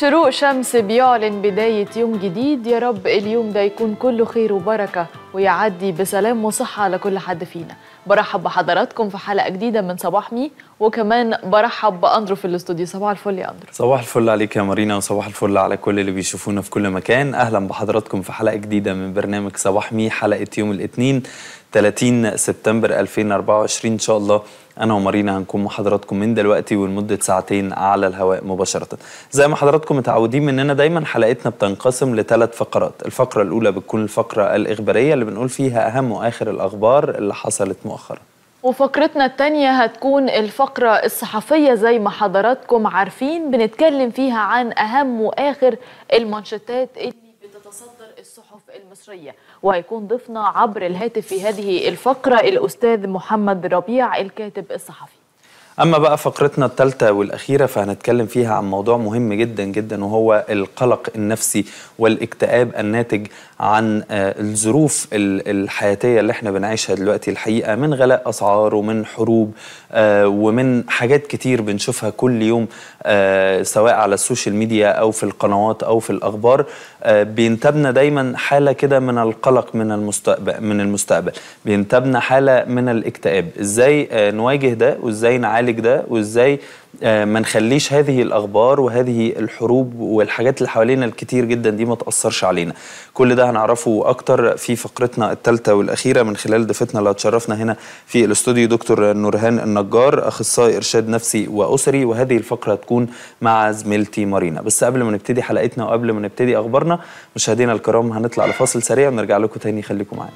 شروق شمس بيعلن بداية يوم جديد يا رب اليوم ده يكون كله خير وبركة ويعدي بسلام وصحة على كل حد فينا برحب بحضراتكم في حلقة جديدة من صباح مي وكمان برحب بأندرو في الاستوديو صباح الفل يا أندرو صباح الفل عليك يا مارينا وصباح الفل على كل اللي بيشوفونا في كل مكان أهلا بحضراتكم في حلقة جديدة من برنامج صباح مي حلقة يوم الاثنين 30 سبتمبر 2024 إن شاء الله أنا ومارينا هنكون مع حضراتكم من دلوقتي ولمدة ساعتين على الهواء مباشرة زي ما حضراتكم متعودين مننا دايما حلقتنا بتنقسم لثلاث فقرات الفقرة الأولى بتكون الفقرة الإخبارية اللي بنقول فيها أهم وآخر الأخبار اللي حصلت مؤخرا وفقرتنا التانية هتكون الفقرة الصحفية زي ما حضراتكم عارفين بنتكلم فيها عن أهم وآخر المانشيتات اللي بتتصدر الصحف المصرية وهيكون ضيفنا عبر الهاتف في هذه الفقرة الأستاذ محمد ربيع الكاتب الصحفي أما بقى فقرتنا الثالثة والأخيرة فهنتكلم فيها عن موضوع مهم جدا جدا وهو القلق النفسي والاكتئاب الناتج عن الظروف الحياتية اللي احنا بنعيشها دلوقتي الحقيقة من غلاء أسعار ومن حروب ومن حاجات كتير بنشوفها كل يوم سواء على السوشيال ميديا أو في القنوات أو في الأخبار بينتابنا دايما حالة كده من القلق من المستقبل من المستقبل بينتابنا حالة من الاكتئاب ازاي نواجه ده وازاي نعالج ده وازاي ما نخليش هذه الاخبار وهذه الحروب والحاجات اللي حوالينا الكتير جدا دي ما تاثرش علينا كل ده هنعرفه اكتر في فقرتنا الثالثه والاخيره من خلال ضيفتنا اللي هتشرفنا هنا في الاستوديو دكتور نورهان النجار اخصائي ارشاد نفسي واسري وهذه الفقره هتكون مع زميلتي مارينا بس قبل ما نبتدي حلقتنا وقبل ما نبتدي اخبارنا مشاهدينا الكرام هنطلع لفاصل سريع ونرجع لكم تاني خليكم معانا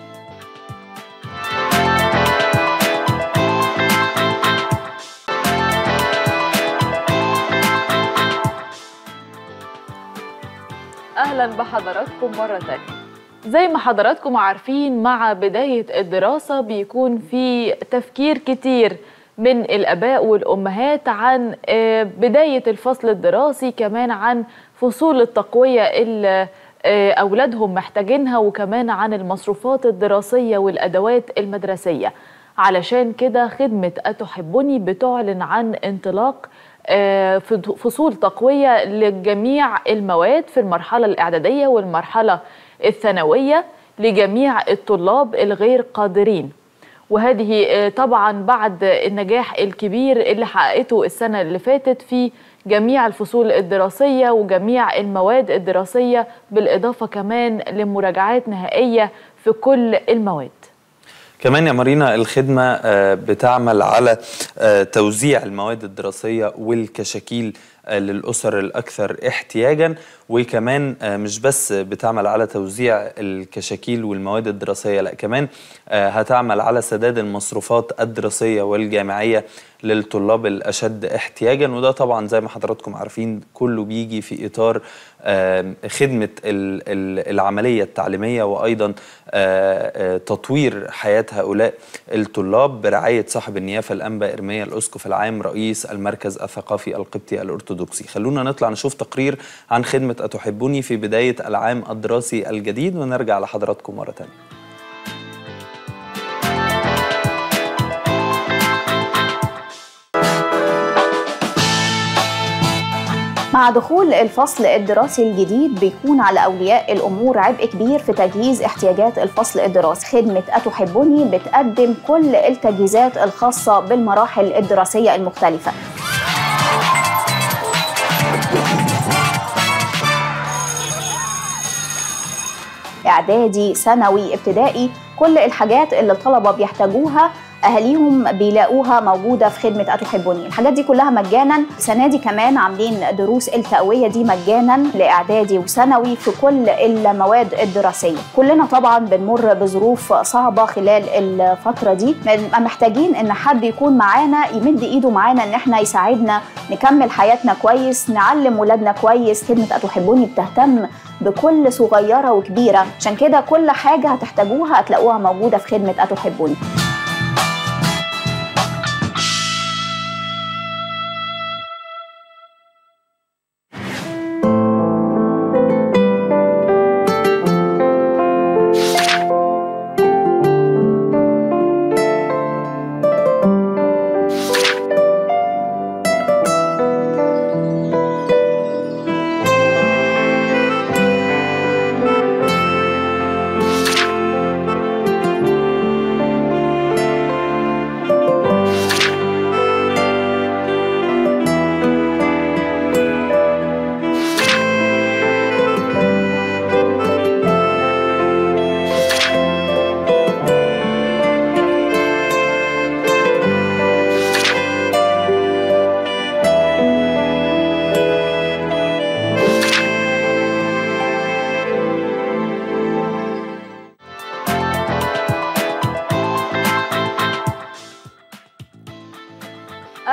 اهلا بحضراتكم مره تانية زي ما حضراتكم عارفين مع بدايه الدراسه بيكون في تفكير كتير من الاباء والامهات عن بدايه الفصل الدراسي كمان عن فصول التقويه اللي اولادهم محتاجينها وكمان عن المصروفات الدراسيه والادوات المدرسيه علشان كده خدمه اتحبني بتعلن عن انطلاق فصول تقوية لجميع المواد في المرحلة الإعدادية والمرحلة الثانوية لجميع الطلاب الغير قادرين وهذه طبعا بعد النجاح الكبير اللي حققته السنة اللي فاتت في جميع الفصول الدراسية وجميع المواد الدراسية بالإضافة كمان لمراجعات نهائية في كل المواد كمان يا مارينا الخدمة بتعمل على توزيع المواد الدراسية والكشاكيل للأسر الأكثر احتياجا وكمان مش بس بتعمل على توزيع الكشاكيل والمواد الدراسية لا كمان هتعمل على سداد المصروفات الدراسية والجامعية للطلاب الأشد احتياجا وده طبعا زي ما حضراتكم عارفين كله بيجي في إطار خدمة العملية التعليمية وأيضا تطوير حياة هؤلاء الطلاب برعاية صاحب النيافة الأنبا إرميا الأسقف العام رئيس المركز الثقافي القبطي الأرثوذكسي خلونا نطلع نشوف تقرير عن خدمة أتحبوني في بداية العام الدراسي الجديد ونرجع لحضراتكم مرة تانية مع دخول الفصل الدراسي الجديد بيكون على أولياء الأمور عبء كبير في تجهيز احتياجات الفصل الدراسي خدمة أتحبني بتقدم كل التجهيزات الخاصة بالمراحل الدراسية المختلفة إعدادي ثانوي ابتدائي كل الحاجات اللي الطلبة بيحتاجوها اهاليهم بيلاقوها موجوده في خدمه اتحبني الحاجات دي كلها مجانا السنه دي كمان عاملين دروس التقويه دي مجانا لاعدادي وثانوي في كل المواد الدراسيه كلنا طبعا بنمر بظروف صعبه خلال الفتره دي بنبقى محتاجين ان حد يكون معانا يمد ايده معانا ان احنا يساعدنا نكمل حياتنا كويس نعلم ولادنا كويس خدمه اتحبني بتهتم بكل صغيره وكبيره عشان كده كل حاجه هتحتاجوها هتلاقوها موجوده في خدمه اتحبني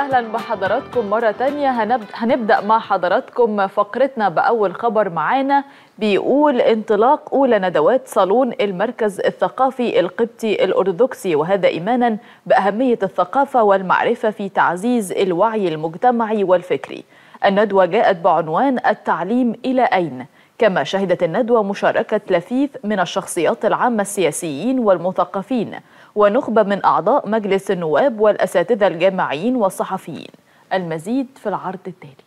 اهلا بحضراتكم مره تانية هنب... هنبدا مع حضراتكم فقرتنا باول خبر معانا بيقول انطلاق اولى ندوات صالون المركز الثقافي القبطي الارثوذكسي وهذا ايمانا باهميه الثقافه والمعرفه في تعزيز الوعي المجتمعي والفكري الندوه جاءت بعنوان التعليم الى اين كما شهدت الندوه مشاركه لفيف من الشخصيات العامه السياسيين والمثقفين ونخبة من أعضاء مجلس النواب والأساتذة الجامعيين والصحفيين المزيد في العرض التالي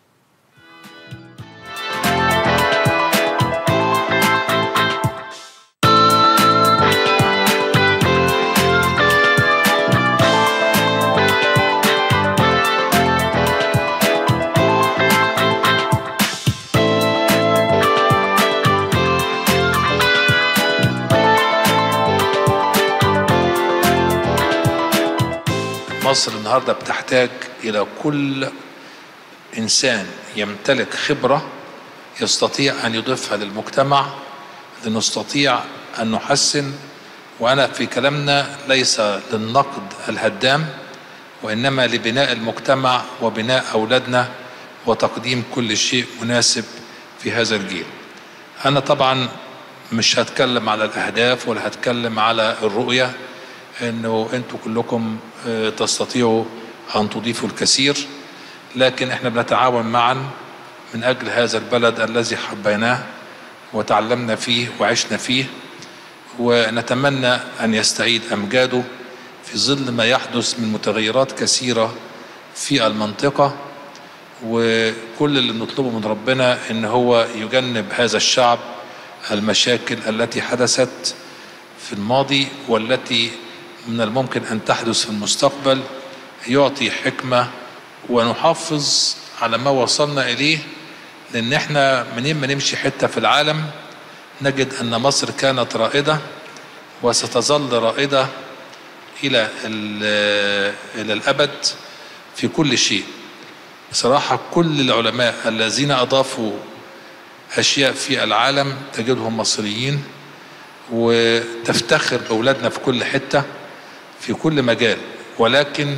مصر النهارده بتحتاج الى كل انسان يمتلك خبره يستطيع ان يضيفها للمجتمع لنستطيع ان نحسن وانا في كلامنا ليس للنقد الهدام وانما لبناء المجتمع وبناء اولادنا وتقديم كل شيء مناسب في هذا الجيل. انا طبعا مش هتكلم على الاهداف ولا هتكلم على الرؤيه انه انتوا كلكم تستطيعوا ان تضيفوا الكثير لكن احنا بنتعاون معا من اجل هذا البلد الذي حبيناه وتعلمنا فيه وعشنا فيه ونتمنى ان يستعيد امجاده في ظل ما يحدث من متغيرات كثيره في المنطقه وكل اللي بنطلبه من ربنا ان هو يجنب هذا الشعب المشاكل التي حدثت في الماضي والتي من الممكن ان تحدث في المستقبل يعطي حكمه ونحافظ على ما وصلنا اليه لان احنا منين ما نمشي حته في العالم نجد ان مصر كانت رائده وستظل رائده الى الى الابد في كل شيء بصراحه كل العلماء الذين اضافوا اشياء في العالم تجدهم مصريين وتفتخر باولادنا في كل حته في كل مجال ولكن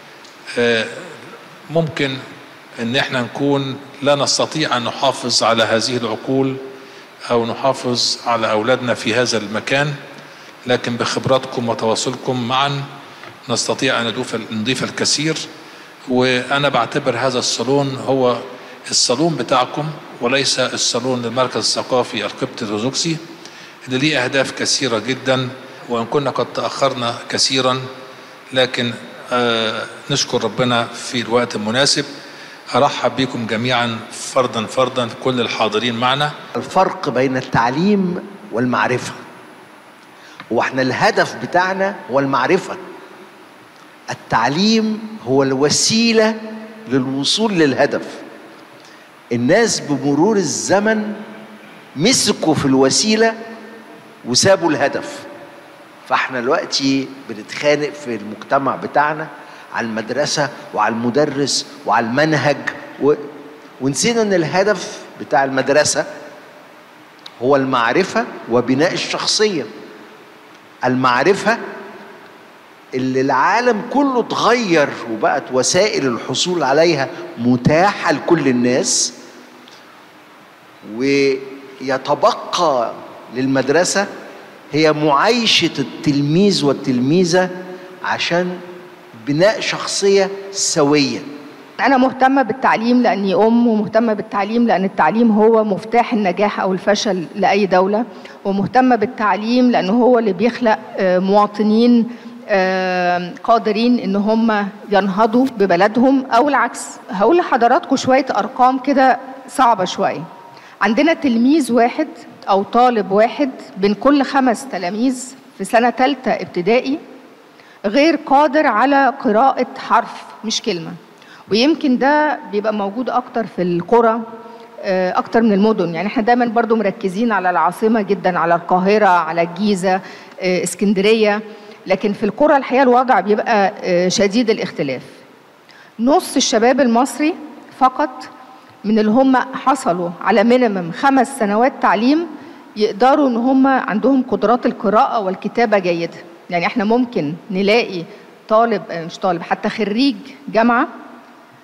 ممكن ان احنا نكون لا نستطيع ان نحافظ على هذه العقول او نحافظ على اولادنا في هذا المكان لكن بخبراتكم وتواصلكم معا نستطيع ان نضيف الكثير وانا بعتبر هذا الصالون هو الصالون بتاعكم وليس الصالون للمركز الثقافي القبطي الارثوذكسي اللي ليه اهداف كثيره جدا وان كنا قد تاخرنا كثيرا لكن آه نشكر ربنا في الوقت المناسب ارحب بكم جميعا فردا فردا كل الحاضرين معنا الفرق بين التعليم والمعرفه واحنا الهدف بتاعنا هو المعرفه التعليم هو الوسيله للوصول للهدف الناس بمرور الزمن مسكوا في الوسيله وسابوا الهدف فاحنا دلوقتي بنتخانق في المجتمع بتاعنا على المدرسة وعلى المدرس وعلى المنهج و... ونسينا ان الهدف بتاع المدرسة هو المعرفة وبناء الشخصية المعرفة اللي العالم كله اتغير وبقت وسائل الحصول عليها متاحة لكل الناس ويتبقى للمدرسة هي معايشة التلميذ والتلميذة عشان بناء شخصية سوية أنا مهتمة بالتعليم لأني أم ومهتمة بالتعليم لأن التعليم هو مفتاح النجاح أو الفشل لأي دولة ومهتمة بالتعليم لأنه هو اللي بيخلق مواطنين قادرين ان هم ينهضوا ببلدهم او العكس هقول لحضراتكم شويه ارقام كده صعبه شويه عندنا تلميذ واحد او طالب واحد بين كل خمس تلاميذ في سنه ثالثه ابتدائي غير قادر على قراءه حرف مش كلمه ويمكن ده بيبقى موجود اكتر في القرى اكتر من المدن يعني احنا دايما برضو مركزين على العاصمه جدا على القاهره على الجيزه اسكندريه لكن في القرى الحقيقه الوضع بيبقى شديد الاختلاف نص الشباب المصري فقط من اللي هم حصلوا على مينيمم خمس سنوات تعليم يقدروا ان هم عندهم قدرات القراءه والكتابه جيده يعني احنا ممكن نلاقي طالب مش طالب حتى خريج جامعه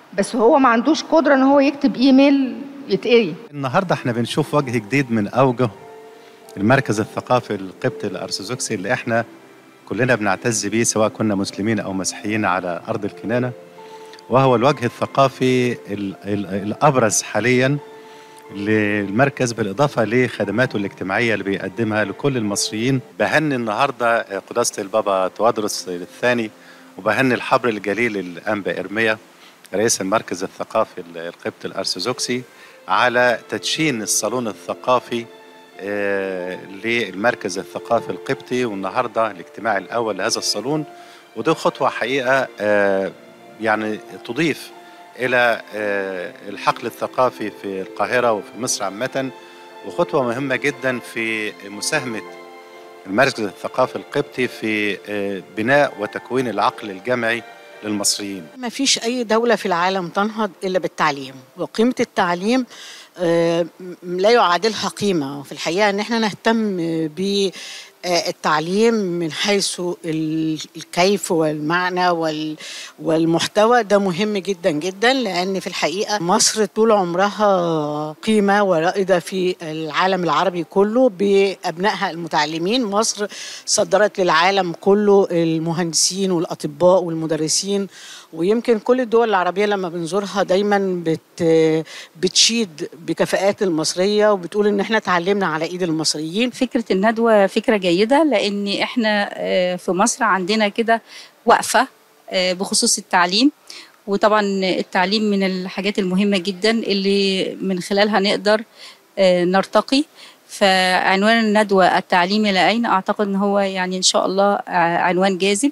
بس هو ما عندوش قدره ان هو يكتب ايميل يتقري النهارده احنا بنشوف وجه جديد من اوجه المركز الثقافي القبطي الارثوذكسي اللي احنا كلنا بنعتز بيه سواء كنا مسلمين او مسيحيين على ارض الكنانه وهو الوجه الثقافي ال- ال- الابرز حاليا للمركز بالاضافه لخدماته الاجتماعيه اللي بيقدمها لكل المصريين بهني النهارده قداسه البابا توادرس الثاني وبهني الحبر الجليل الانبا ارميا رئيس المركز الثقافي القبطي الارثوذكسي على تدشين الصالون الثقافي آه، للمركز الثقافي القبطي والنهارده الاجتماع الاول لهذا الصالون ودي خطوه حقيقه آه، يعني تضيف الى آه، الحقل الثقافي في القاهره وفي مصر عامه وخطوه مهمه جدا في مساهمه المركز الثقافي القبطي في آه، بناء وتكوين العقل الجمعي للمصريين ما فيش أي دولة في العالم تنهض إلا بالتعليم وقيمة التعليم آه، م- لا يعادلها قيمة في الحقيقة إن احنا نهتم بالتعليم من حيث ال- الكيف والمعنى وال- والمحتوى ده مهم جدا جدا لأن في الحقيقة مصر طول عمرها قيمة ورائدة في العالم العربي كله بأبنائها المتعلمين مصر صدرت للعالم كله المهندسين والأطباء والمدرسين ويمكن كل الدول العربية لما بنزورها دايما بت بتشيد بكفاءات المصرية وبتقول ان احنا اتعلمنا على ايد المصريين فكرة الندوة فكرة جيدة لأن إحنا آه، في مصر عندنا كده وقفة آه، بخصوص التعليم وطبعا التعليم من الحاجات المهمة جدا اللي من خلالها نقدر آه، نرتقي فعنوان الندوة التعليم إلى أين أعتقد أن هو يعني إن شاء الله ع- عنوان جاذب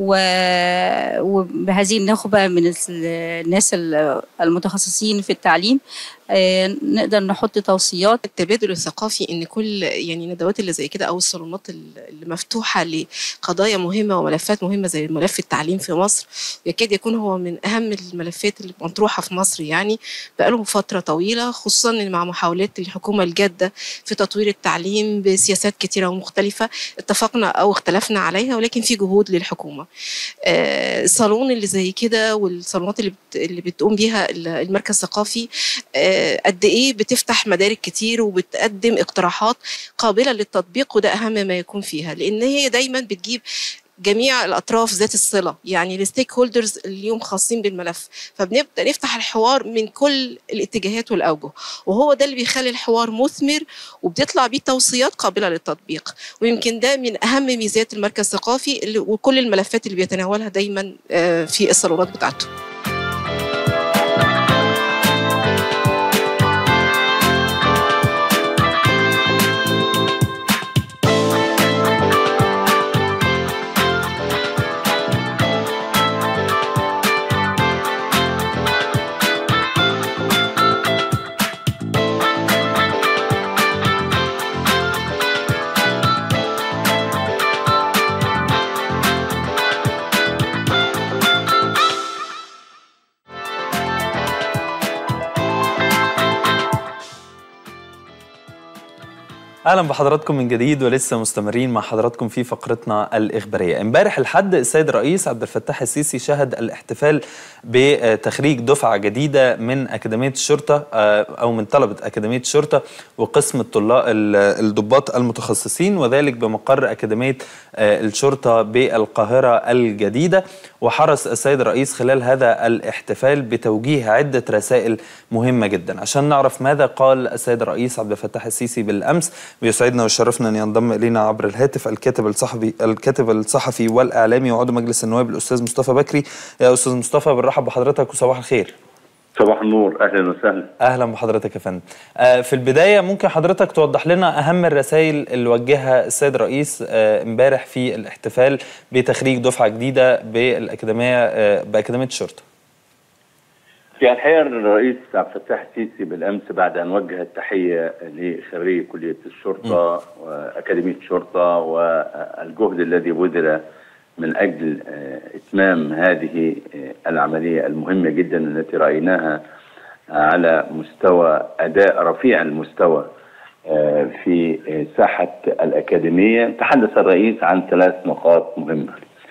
و- وبهذه النخبة من الس- الناس ال- المتخصصين في التعليم آه، نقدر نحط توصيات التبادل الثقافي ان كل يعني الندوات اللي زي كده او الصالونات اللي مفتوحه لقضايا مهمه وملفات مهمه زي ملف التعليم في مصر يكاد يكون هو من اهم الملفات اللي مطروحه في مصر يعني بقاله فتره طويله خصوصا إن مع محاولات الحكومه الجاده في تطوير التعليم بسياسات كتيره ومختلفه اتفقنا او اختلفنا عليها ولكن في جهود للحكومه آه، الصالون اللي زي كده والصالونات اللي بت- اللي بتقوم بيها المركز الثقافي آه، قد ايه بتفتح مدارك كتير وبتقدم اقتراحات قابله للتطبيق وده اهم ما يكون فيها لان هي دايما بتجيب جميع الاطراف ذات الصله يعني الستيك هولدرز اليوم خاصين بالملف فبنبدا نفتح الحوار من كل الاتجاهات والاوجه وهو ده اللي بيخلي الحوار مثمر وبتطلع بيه توصيات قابله للتطبيق ويمكن ده من اهم ميزات المركز الثقافي اللي وكل الملفات اللي بيتناولها دايما آه، في الصالونات بتاعته اهلا بحضراتكم من جديد ولسه مستمرين مع حضراتكم في فقرتنا الاخباريه امبارح الحد السيد الرئيس عبد الفتاح السيسي شهد الاحتفال بتخريج دفعه جديده من اكاديميه الشرطه آه، او من طلبه اكاديميه الشرطه وقسم الطلاب الضباط المتخصصين وذلك بمقر اكاديميه آه، الشرطه بالقاهره الجديده وحرص السيد الرئيس خلال هذا الاحتفال بتوجيه عده رسائل مهمه جدا عشان نعرف ماذا قال السيد الرئيس عبد الفتاح السيسي بالامس بيسعدنا ويشرفنا ان ينضم الينا عبر الهاتف الكاتب الصحفي الكاتب الصحفي والاعلامي وعضو مجلس النواب الاستاذ مصطفى بكري يا استاذ مصطفى بنرحب بحضرتك وصباح الخير صباح النور اهلا وسهلا اهلا بحضرتك يا فندم آه، في البدايه ممكن حضرتك توضح لنا اهم الرسائل اللي وجهها السيد الرئيس آه، امبارح في الاحتفال بتخريج دفعه جديده بالاكاديميه آه، باكاديميه الشرطه في الحقيقه الرئيس عبد الفتاح السيسي بالامس بعد ان وجه التحيه لخريجي كليه الشرطه واكاديميه الشرطه والجهد الذي بذل من اجل آه، اتمام هذه آه، العمليه المهمه جدا التي رايناها على مستوى اداء رفيع المستوى آه، في آه، ساحه الاكاديميه تحدث الرئيس عن ثلاث نقاط مهمه.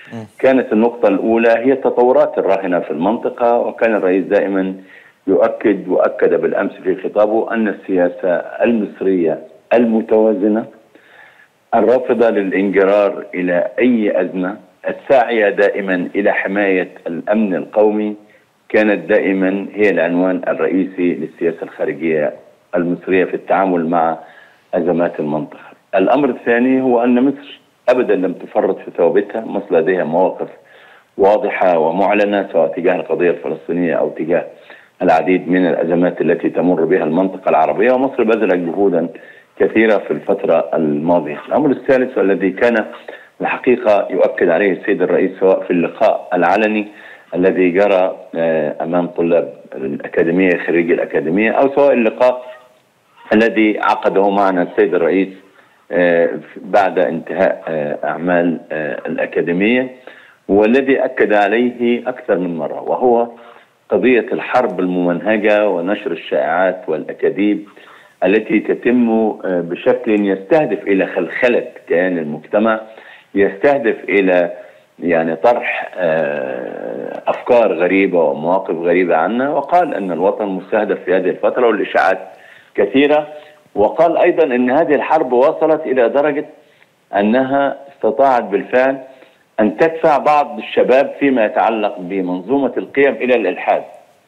كانت النقطة الأولى هي التطورات الراهنة في المنطقة وكان الرئيس دائما يؤكد وأكد بالأمس في خطابه أن السياسة المصرية المتوازنة الرافضة للانجرار إلى أي أزمة الساعية دائما إلى حماية الأمن القومي كانت دائما هي العنوان الرئيسي للسياسة الخارجية المصرية في التعامل مع أزمات المنطقة الأمر الثاني هو أن مصر أبدا لم تفرط في ثوابتها مصر لديها مواقف واضحة ومعلنة سواء تجاه القضية الفلسطينية أو تجاه العديد من الأزمات التي تمر بها المنطقة العربية ومصر بذلت جهودا كثيرة في الفترة الماضية الأمر الثالث والذي كان الحقيقة يؤكد عليه السيد الرئيس سواء في اللقاء العلني الذي جرى أمام طلاب الأكاديمية خريجي الأكاديمية أو سواء اللقاء الذي عقده معنا السيد الرئيس بعد انتهاء أعمال الأكاديمية والذي أكد عليه أكثر من مرة وهو قضية الحرب الممنهجة ونشر الشائعات والأكاذيب التي تتم بشكل يستهدف إلى خلخلة كيان المجتمع يستهدف إلى يعني طرح أفكار غريبة ومواقف غريبة عنا وقال أن الوطن مستهدف في هذه الفترة والإشاعات كثيرة وقال أيضا أن هذه الحرب وصلت إلى درجة أنها استطاعت بالفعل أن تدفع بعض الشباب فيما يتعلق بمنظومة القيم إلى الإلحاد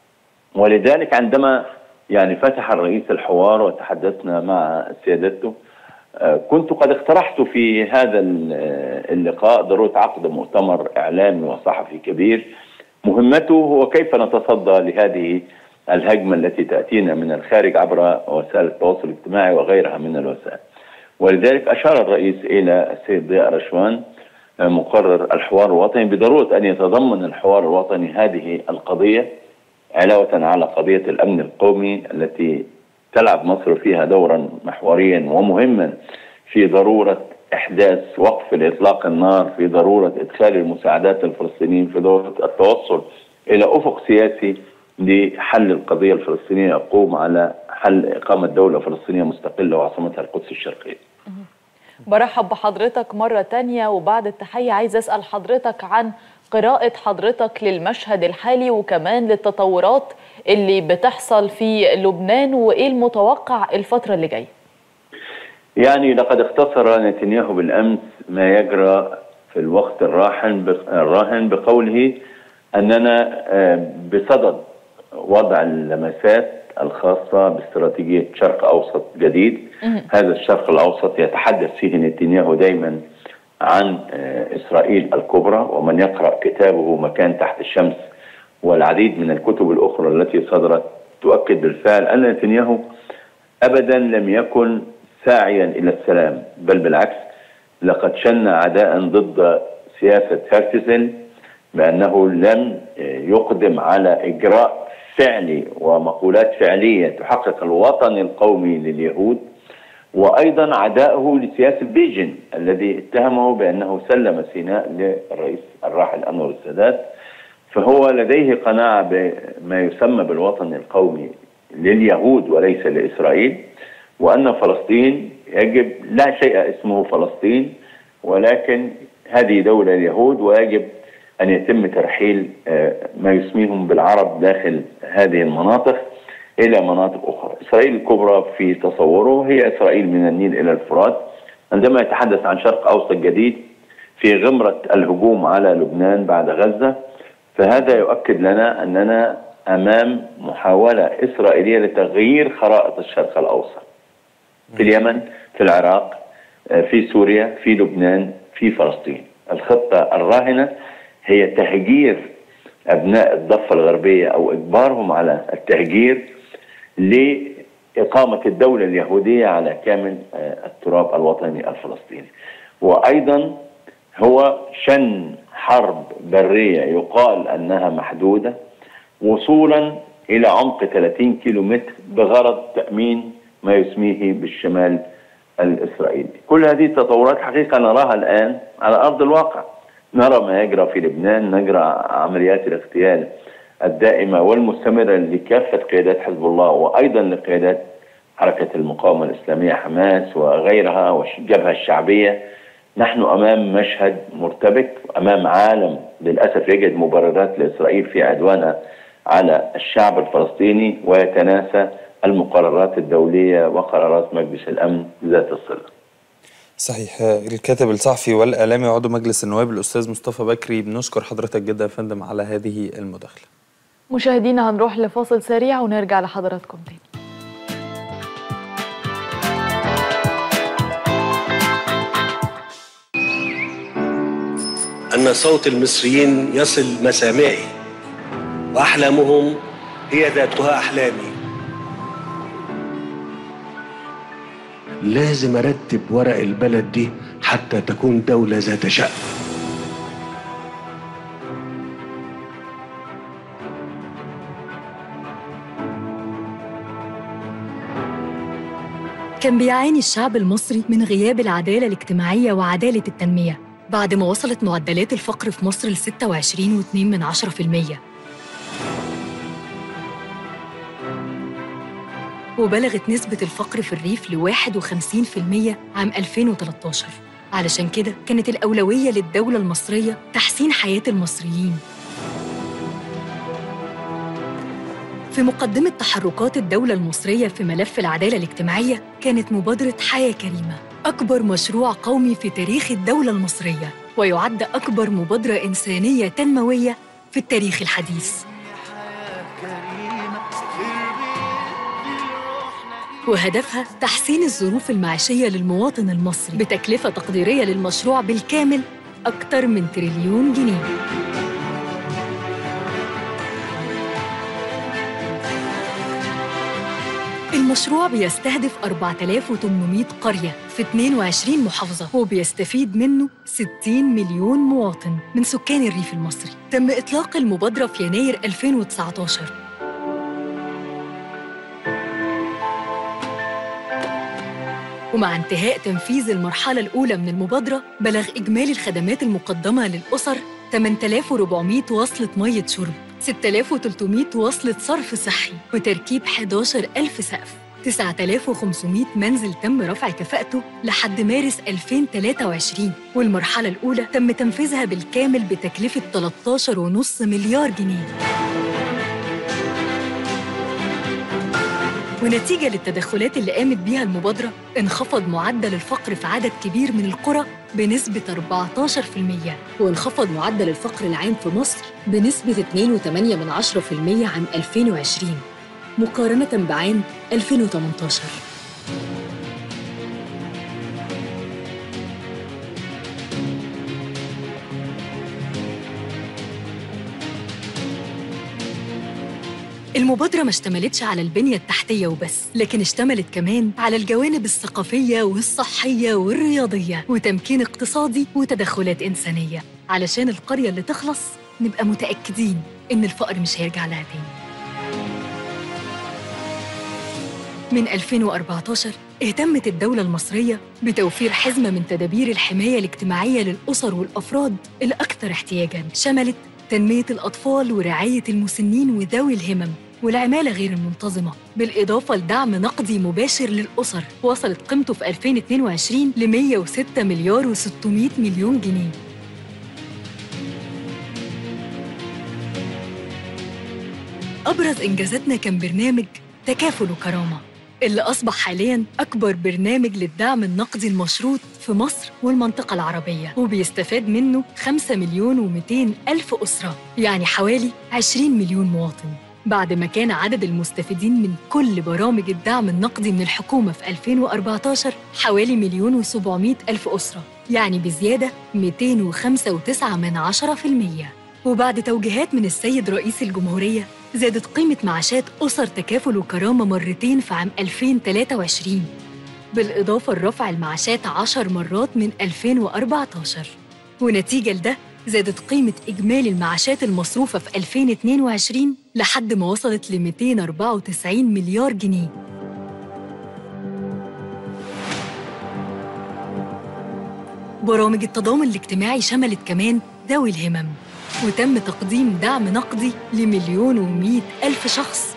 ولذلك عندما يعني فتح الرئيس الحوار وتحدثنا مع سيادته كنت قد اقترحت في هذا اللقاء ضرورة عقد مؤتمر إعلامي وصحفي كبير مهمته هو كيف نتصدى لهذه الهجمة التي تأتينا من الخارج عبر وسائل التواصل الاجتماعي وغيرها من الوسائل ولذلك أشار الرئيس إلى السيد ضياء رشوان مقرر الحوار الوطني بضرورة أن يتضمن الحوار الوطني هذه القضية علاوة على قضية الأمن القومي التي تلعب مصر فيها دورا محوريا ومهما في ضرورة إحداث وقف لإطلاق النار في ضرورة إدخال المساعدات للفلسطينيين في ضرورة التوصل إلى أفق سياسي لحل القضية الفلسطينية يقوم على حل إقامة دولة فلسطينية مستقلة وعاصمتها القدس الشرقية برحب بحضرتك مرة تانية وبعد التحية عايز أسأل حضرتك عن قراءة حضرتك للمشهد الحالي وكمان للتطورات اللي بتحصل في لبنان وإيه المتوقع الفترة اللي جاية يعني لقد اختصر نتنياهو بالأمس ما يجرى في الوقت الراهن الراهن بقوله أننا بصدد وضع اللمسات الخاصة باستراتيجية شرق أوسط جديد هذا الشرق الأوسط يتحدث فيه نتنياهو دايما عن إسرائيل الكبرى ومن يقرأ كتابه مكان تحت الشمس والعديد من الكتب الأخرى التي صدرت تؤكد بالفعل أن نتنياهو أبدا لم يكن ساعيا إلى السلام بل بالعكس لقد شن عداء ضد سياسة هرتزل بأنه لم يقدم على إجراء فعلي ومقولات فعلية تحقق الوطن القومي لليهود وأيضا عداءه لسياسة بيجن الذي اتهمه بأنه سلم سيناء للرئيس الراحل أنور السادات فهو لديه قناعة بما يسمى بالوطن القومي لليهود وليس لإسرائيل وأن فلسطين يجب لا شيء اسمه فلسطين ولكن هذه دولة اليهود ويجب أن يتم ترحيل ما يسميهم بالعرب داخل هذه المناطق إلى مناطق أخرى إسرائيل الكبرى في تصوره هي إسرائيل من النيل إلى الفرات عندما يتحدث عن شرق أوسط جديد في غمرة الهجوم على لبنان بعد غزة فهذا يؤكد لنا أننا أمام محاولة إسرائيلية لتغيير خرائط الشرق الأوسط في اليمن في العراق في سوريا في لبنان في فلسطين الخطة الراهنة هي تهجير أبناء الضفة الغربية أو إجبارهم على التهجير لإقامة الدولة اليهودية على كامل التراب الوطني الفلسطيني وأيضا هو شن حرب برية يقال أنها محدودة وصولا إلى عمق 30 كيلومتر بغرض تأمين ما يسميه بالشمال الإسرائيلي كل هذه التطورات حقيقة نراها الآن على أرض الواقع نرى ما يجرى في لبنان نجرى عمليات الاغتيال الدائمة والمستمرة لكافة قيادات حزب الله وأيضا لقيادات حركة المقاومة الإسلامية حماس وغيرها والجبهة الشعبية نحن امام مشهد مرتبك امام عالم للاسف يجد مبررات لاسرائيل في عدوانها على الشعب الفلسطيني ويتناسى المقررات الدوليه وقرارات مجلس الامن ذات الصله. صحيح الكاتب الصحفي والاعلامي وعضو مجلس النواب الاستاذ مصطفى بكري بنشكر حضرتك جدا يا فندم على هذه المداخله. مشاهدينا هنروح لفاصل سريع ونرجع لحضراتكم تاني. أن صوت المصريين يصل مسامعي وأحلامهم هي ذاتها أحلامي لازم أرتب ورق البلد دي حتى تكون دولة ذات شأن كان بيعاني الشعب المصري من غياب العدالة الاجتماعية وعدالة التنمية بعد ما وصلت معدلات الفقر في مصر ل 26.2 من 10% وبلغت نسبة الفقر في الريف ل 51% عام 2013 علشان كده كانت الأولوية للدولة المصرية تحسين حياة المصريين في مقدمة تحركات الدولة المصرية في ملف العدالة الاجتماعية كانت مبادرة حياة كريمة أكبر مشروع قومي في تاريخ الدولة المصرية ويعد أكبر مبادرة إنسانية تنموية في التاريخ الحديث وهدفها تحسين الظروف المعيشية للمواطن المصري بتكلفة تقديرية للمشروع بالكامل أكثر من تريليون جنيه المشروع بيستهدف 4800 قرية في 22 محافظة وبيستفيد منه 60 مليون مواطن من سكان الريف المصري تم إطلاق المبادرة في يناير 2019 ومع انتهاء تنفيذ المرحلة الأولى من المبادرة بلغ إجمالي الخدمات المقدمة للأسر 8400 وصلة مية شرب 6300 وصلة صرف صحي وتركيب 11000 سقف 9500 منزل تم رفع كفاءته لحد مارس 2023 والمرحلة الأولى تم تنفيذها بالكامل بتكلفة 13.5 مليار جنيه ونتيجة للتدخلات اللي قامت بيها المبادرة انخفض معدل الفقر في عدد كبير من القرى بنسبة 14% وانخفض معدل الفقر العام في مصر بنسبة 2.8 من 10% عام 2020 مقارنة بعام 2018 المبادرة ما اشتملتش على البنية التحتية وبس لكن اشتملت كمان على الجوانب الثقافية والصحية والرياضية وتمكين اقتصادي وتدخلات إنسانية علشان القرية اللي تخلص نبقى متأكدين إن الفقر مش هيرجع لها تاني من 2014 اهتمت الدولة المصرية بتوفير حزمة من تدابير الحماية الاجتماعية للأسر والأفراد الأكثر احتياجاً شملت تنمية الأطفال ورعاية المسنين وذوي الهمم والعمالة غير المنتظمة بالإضافة لدعم نقدي مباشر للأسر وصلت قيمته في 2022 ل 106 مليار و600 مليون جنيه أبرز إنجازاتنا كان برنامج تكافل وكرامة اللي أصبح حالياً أكبر برنامج للدعم النقدي المشروط في مصر والمنطقة العربية وبيستفاد منه 5 مليون و200 ألف أسرة يعني حوالي 20 مليون مواطن بعد ما كان عدد المستفيدين من كل برامج الدعم النقدي من الحكومة في 2014 حوالي مليون و700 ألف أسرة يعني بزيادة 205.9 من عشرة في المية وبعد توجيهات من السيد رئيس الجمهورية زادت قيمة معاشات أسر تكافل وكرامة مرتين في عام 2023 بالإضافة لرفع المعاشات عشر مرات من 2014 ونتيجة لده زادت قيمة إجمالي المعاشات المصروفة في 2022 لحد ما وصلت ل 294 مليار جنيه برامج التضامن الاجتماعي شملت كمان ذوي الهمم وتم تقديم دعم نقدي لمليون ومئة ألف شخص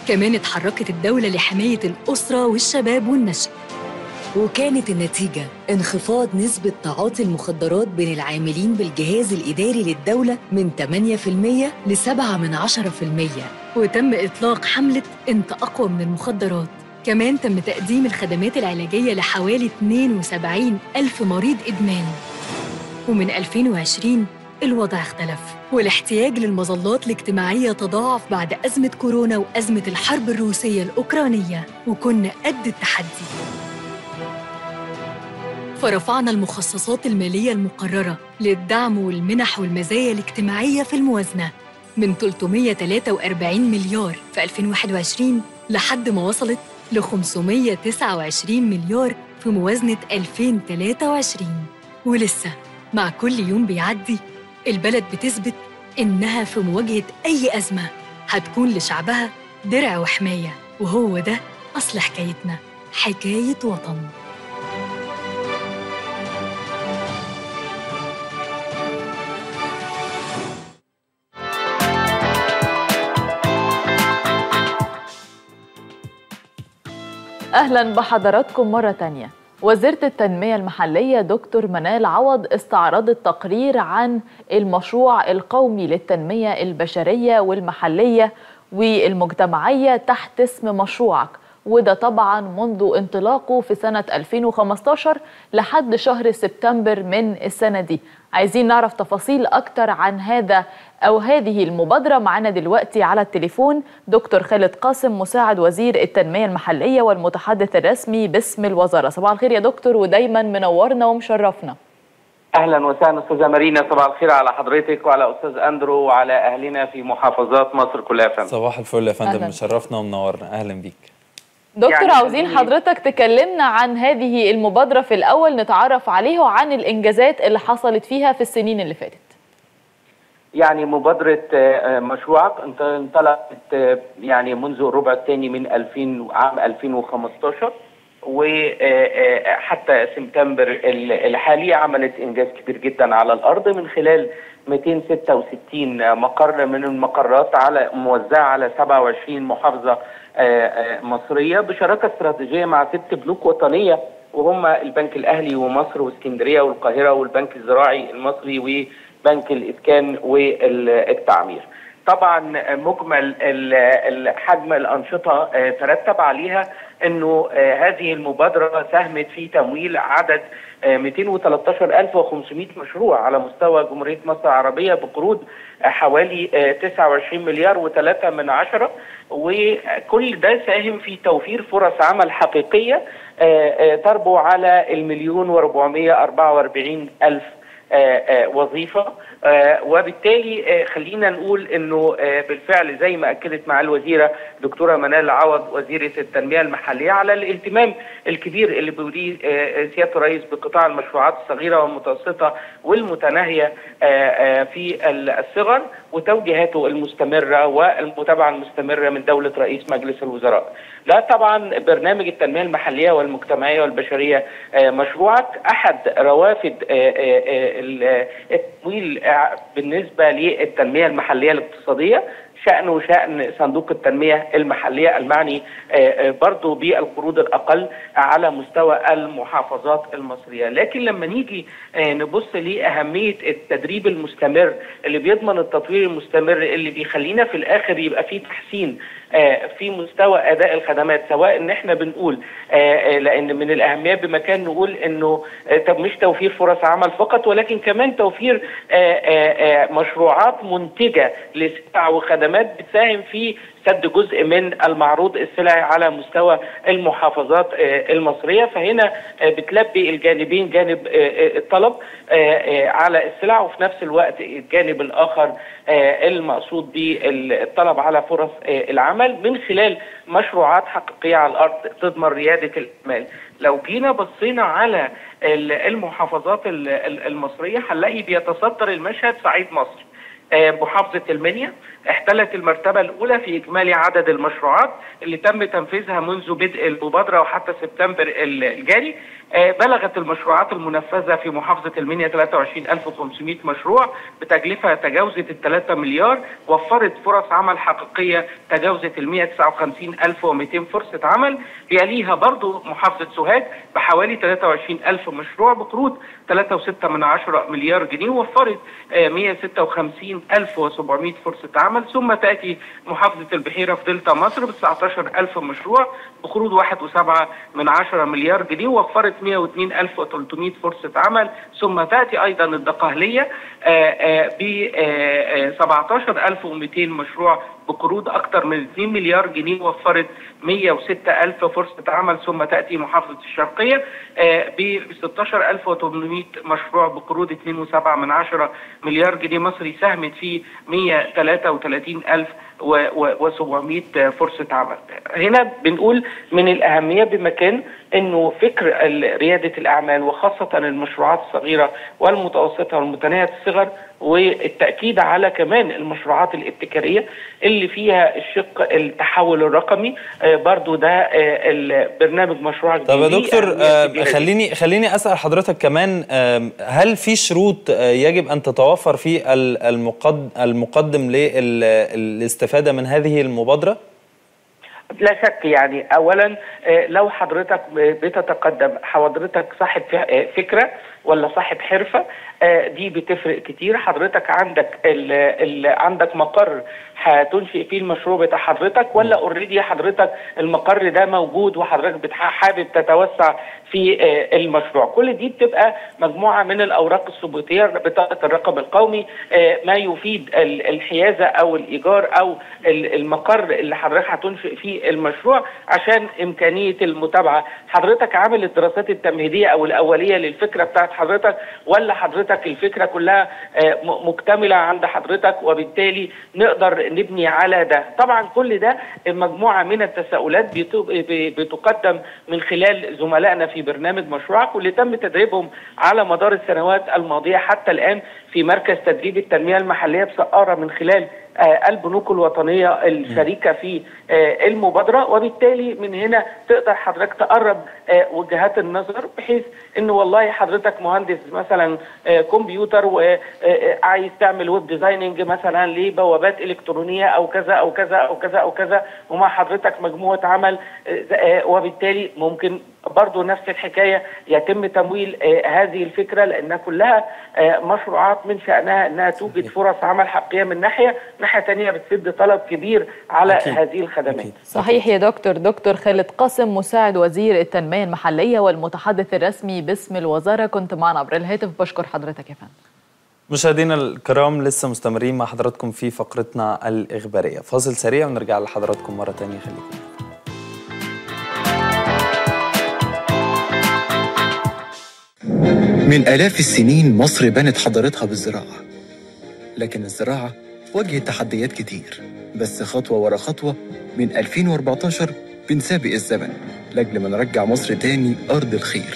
كمان اتحركت الدولة لحماية الأسرة والشباب والنشء وكانت النتيجة انخفاض نسبة تعاطي المخدرات بين العاملين بالجهاز الإداري للدولة من 8% ل 7 من 10% وتم إطلاق حملة أنت أقوى من المخدرات كمان تم تقديم الخدمات العلاجية لحوالي 72 ألف مريض إدمان ومن 2020 الوضع اختلف والاحتياج للمظلات الاجتماعية تضاعف بعد أزمة كورونا وأزمة الحرب الروسية الأوكرانية وكنا قد التحدي فرفعنا المخصصات المالية المقررة للدعم والمنح والمزايا الاجتماعية في الموازنة من 343 مليار في 2021 لحد ما وصلت ل 529 مليار في موازنة 2023 ولسه مع كل يوم بيعدي البلد بتثبت إنها في مواجهة أي أزمة هتكون لشعبها درع وحماية وهو ده أصل حكايتنا حكاية وطن أهلا بحضراتكم مرة تانية وزيرة التنمية المحلية دكتور منال عوض استعرضت تقرير عن المشروع القومي للتنمية البشرية والمحلية والمجتمعية تحت اسم مشروعك وده طبعا منذ انطلاقه في سنة 2015 لحد شهر سبتمبر من السنة دي عايزين نعرف تفاصيل أكتر عن هذا أو هذه المبادرة معنا دلوقتي على التليفون دكتور خالد قاسم مساعد وزير التنمية المحلية والمتحدث الرسمي باسم الوزارة صباح الخير يا دكتور ودايما منورنا ومشرفنا اهلا وسهلا استاذه مارينا صباح الخير على حضرتك وعلى استاذ اندرو وعلى اهلنا في محافظات مصر كلها يا فندم صباح الفل يا فندم أهلاً. مشرفنا ومنورنا اهلا بيك دكتور يعني عاوزين خليني- حضرتك تكلمنا عن هذه المبادرة في الأول نتعرف عليها وعن الإنجازات اللي حصلت فيها في السنين اللي فاتت يعني مبادرة آه، آه، مشروعك انت- انطلقت آه، يعني منذ الربع الثاني من 2000 عام 2015 وحتى سبتمبر ال- الحالي عملت انجاز كبير جدا على الارض من خلال 266 مقر من المقرات على موزعه على 27 محافظه آه، آه، مصريه بشراكه استراتيجيه مع ست بنوك وطنيه وهم البنك الاهلي ومصر واسكندريه والقاهره والبنك الزراعي المصري وبنك الاسكان والتعمير. طبعا مجمل ال- ال- حجم الانشطه آه، ترتب عليها انه آه، هذه المبادره ساهمت في تمويل عدد آه، 213500 مشروع على مستوى جمهوريه مصر العربيه بقروض آه، حوالي آه، 29 مليار و3 من عشرة وكل ده ساهم في توفير فرص عمل حقيقيه آه، آه، تربو على المليون و444 الف آه، آه، وظيفه آه، وبالتالي آه، خلينا نقول انه آه، بالفعل زي ما اكدت مع الوزيره دكتوره منال عوض وزيره التنميه المحليه على الاهتمام الكبير اللي بيوليه آه، سياده الرئيس بقطاع المشروعات الصغيره والمتوسطه والمتناهيه آه، آه، في الصغر وتوجيهاته المستمره والمتابعه المستمره من دوله رئيس مجلس الوزراء. لا طبعا برنامج التنميه المحليه والمجتمعيه والبشريه آه، مشروعك احد روافد آه، آه، آه، ال- آه، التمويل آه، بالنسبه للتنميه المحليه الاقتصاديه شأنه شأن صندوق التنمية المحلية المعني آه، آه، برضو بالقروض الأقل على مستوى المحافظات المصرية لكن لما نيجي آه، نبص لأهمية التدريب المستمر اللي بيضمن التطوير المستمر اللي بيخلينا في الآخر يبقى فيه تحسين آه، في مستوى اداء الخدمات سواء ان احنا بنقول آه، آه، لان من الاهميه بمكان نقول انه آه، طب مش توفير فرص عمل فقط ولكن كمان توفير آه، آه، آه، مشروعات منتجه لسلع وخدمات بتساهم في سد جزء من المعروض السلعي على مستوى المحافظات آه، المصريه فهنا آه، بتلبي الجانبين جانب آه، آه، الطلب آه، آه، على السلع وفي نفس الوقت الجانب الاخر آه، المقصود بالطلب على فرص آه، العمل من خلال مشروعات حقيقيه على الارض تضمن رياده الاعمال. لو جينا بصينا على ال- المحافظات ال- ال- المصريه هنلاقي بيتصدر المشهد صعيد مصر. آه، محافظة المنيا احتلت المرتبة الأولى في إجمالي عدد المشروعات اللي تم تنفيذها منذ بدء المبادرة وحتى سبتمبر ال- الجاري آه، بلغت المشروعات المنفذة في محافظة المنيا 23500 مشروع بتكلفة تجاوزت ال 3 مليار وفرت فرص عمل حقيقية تجاوزت ال 159200 فرصة عمل يليها برضو محافظة سوهاج بحوالي 23000 مشروع بقروض 3.6 من عشرة مليار جنيه وفرت آه، 156700 فرصة عمل ثم تأتي محافظة البحيرة في دلتا مصر ب 19000 مشروع بقروض 1.7 من عشرة مليار جنيه وفرت 102300 فرصة عمل ثم تأتي أيضا الدقهلية ب 17200 مشروع بقروض أكثر من 2 مليار جنيه وفرت 106 ألف فرصة عمل ثم تأتي محافظة الشرقية ب 16800 مشروع بقروض 2.7 من عشرة مليار جنيه مصري ساهمت في 133 ألف و700 فرصة عمل هنا بنقول من الأهمية بمكان أنه فكر ريادة الأعمال وخاصة المشروعات الصغيرة والمتوسطة والمتناهية الصغر والتأكيد على كمان المشروعات الابتكارية اللي فيها الشق التحول الرقمي آه، برضو ده آه، البرنامج مشروع طب يا جديد دكتور أهمية آه، كبيرة جداً. خليني خليني اسال حضرتك كمان آم، هل في شروط آه، يجب ان تتوفر في ال- المقد- المقدم للاستفاده من هذه المبادره؟ لا شك يعني اولا آه، لو حضرتك بتتقدم حضرتك صاحب ف- آه، فكره ولا صاحب حرفه آه، دي بتفرق كتير حضرتك عندك ال ال عندك مقر هتنشئ فيه المشروع بتاع حضرتك ولا اوريدي حضرتك المقر ده موجود وحضرتك بتح- حابب تتوسع في آه، المشروع كل دي بتبقى مجموعه من الاوراق الثبوتيه بطاقه الرقم القومي آه، ما يفيد ال- الحيازه او الايجار او ال- المقر اللي حضرتك هتنشئ فيه المشروع عشان امكانيه المتابعه حضرتك عامل الدراسات التمهيديه او الاوليه للفكره بتاعت حضرتك ولا حضرتك الفكره كلها آه، م- مكتمله عند حضرتك وبالتالي نقدر نبني على ده طبعا كل ده مجموعه من التساؤلات بيت- ب- بتقدم من خلال زملائنا في برنامج مشروعك واللي تم تدريبهم على مدار السنوات الماضيه حتى الان في مركز تدريب التنميه المحليه بسقاره من خلال آه، البنوك الوطنيه الشريكه في آه، المبادره وبالتالي من هنا تقدر حضرتك تقرب آه، وجهات النظر بحيث انه والله حضرتك مهندس مثلا آه، كمبيوتر وعايز تعمل ويب ديزايننج مثلا لبوابات الكترونيه او كذا او كذا او كذا او كذا ومع حضرتك مجموعه عمل آه، آه، وبالتالي ممكن برضو نفس الحكايه يتم تمويل آه، هذه الفكره لانها كلها آه، مشروعات من شانها انها توجد فرص عمل حقيقيه من ناحيه، ناحيه ثانيه بتسد طلب كبير على أكيد. هذه الخدمات. صحيح يا دكتور دكتور خالد قاسم مساعد وزير التنمية المحلية والمتحدث الرسمي باسم الوزارة كنت معنا عبر الهاتف بشكر حضرتك يا فندم مشاهدينا الكرام لسه مستمرين مع حضراتكم في فقرتنا الإخبارية فاصل سريع ونرجع لحضراتكم مرة تانية خليكم من آلاف السنين مصر بنت حضارتها بالزراعة لكن الزراعة واجهت تحديات كتير بس خطوة ورا خطوة من 2014 بنسابق الزمن لأجل ما نرجع مصر تاني أرض الخير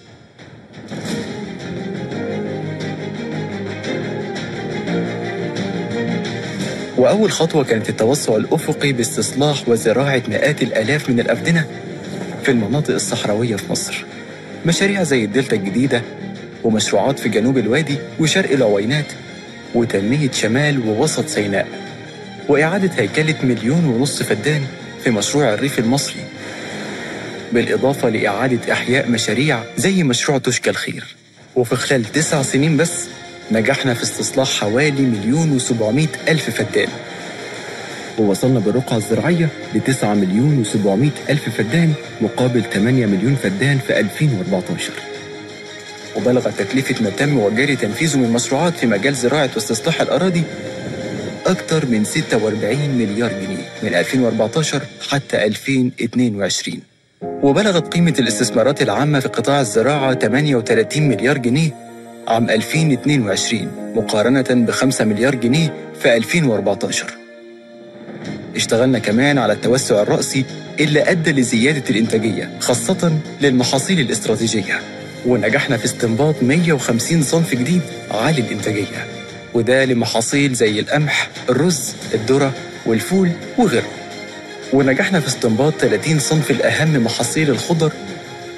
وأول خطوة كانت التوسع الأفقي باستصلاح وزراعة مئات الآلاف من الأفدنة في المناطق الصحراوية في مصر مشاريع زي الدلتا الجديدة ومشروعات في جنوب الوادي وشرق العوينات وتنمية شمال ووسط سيناء وإعادة هيكلة مليون ونص فدان في مشروع الريف المصري بالإضافة لإعادة إحياء مشاريع زي مشروع تشكى الخير وفي خلال تسع سنين بس نجحنا في استصلاح حوالي مليون وسبعمائة ألف فدان ووصلنا بالرقعة الزراعية لتسعة مليون وسبعمائة ألف فدان مقابل 8 مليون فدان في 2014 وبلغت تكلفة ما تم وجاري تنفيذه من مشروعات في مجال زراعة واستصلاح الأراضي أكثر من 46 مليار جنيه من 2014 حتى 2022 وبلغت قيمة الاستثمارات العامة في قطاع الزراعة 38 مليار جنيه عام 2022 مقارنة ب 5 مليار جنيه في 2014 اشتغلنا كمان على التوسع الرأسي اللي أدى لزيادة الإنتاجية خاصة للمحاصيل الاستراتيجية ونجحنا في استنباط 150 صنف جديد عالي الإنتاجية وده لمحاصيل زي القمح، الرز، الذرة والفول وغيره ونجحنا في استنباط 30 صنف الأهم محاصيل الخضر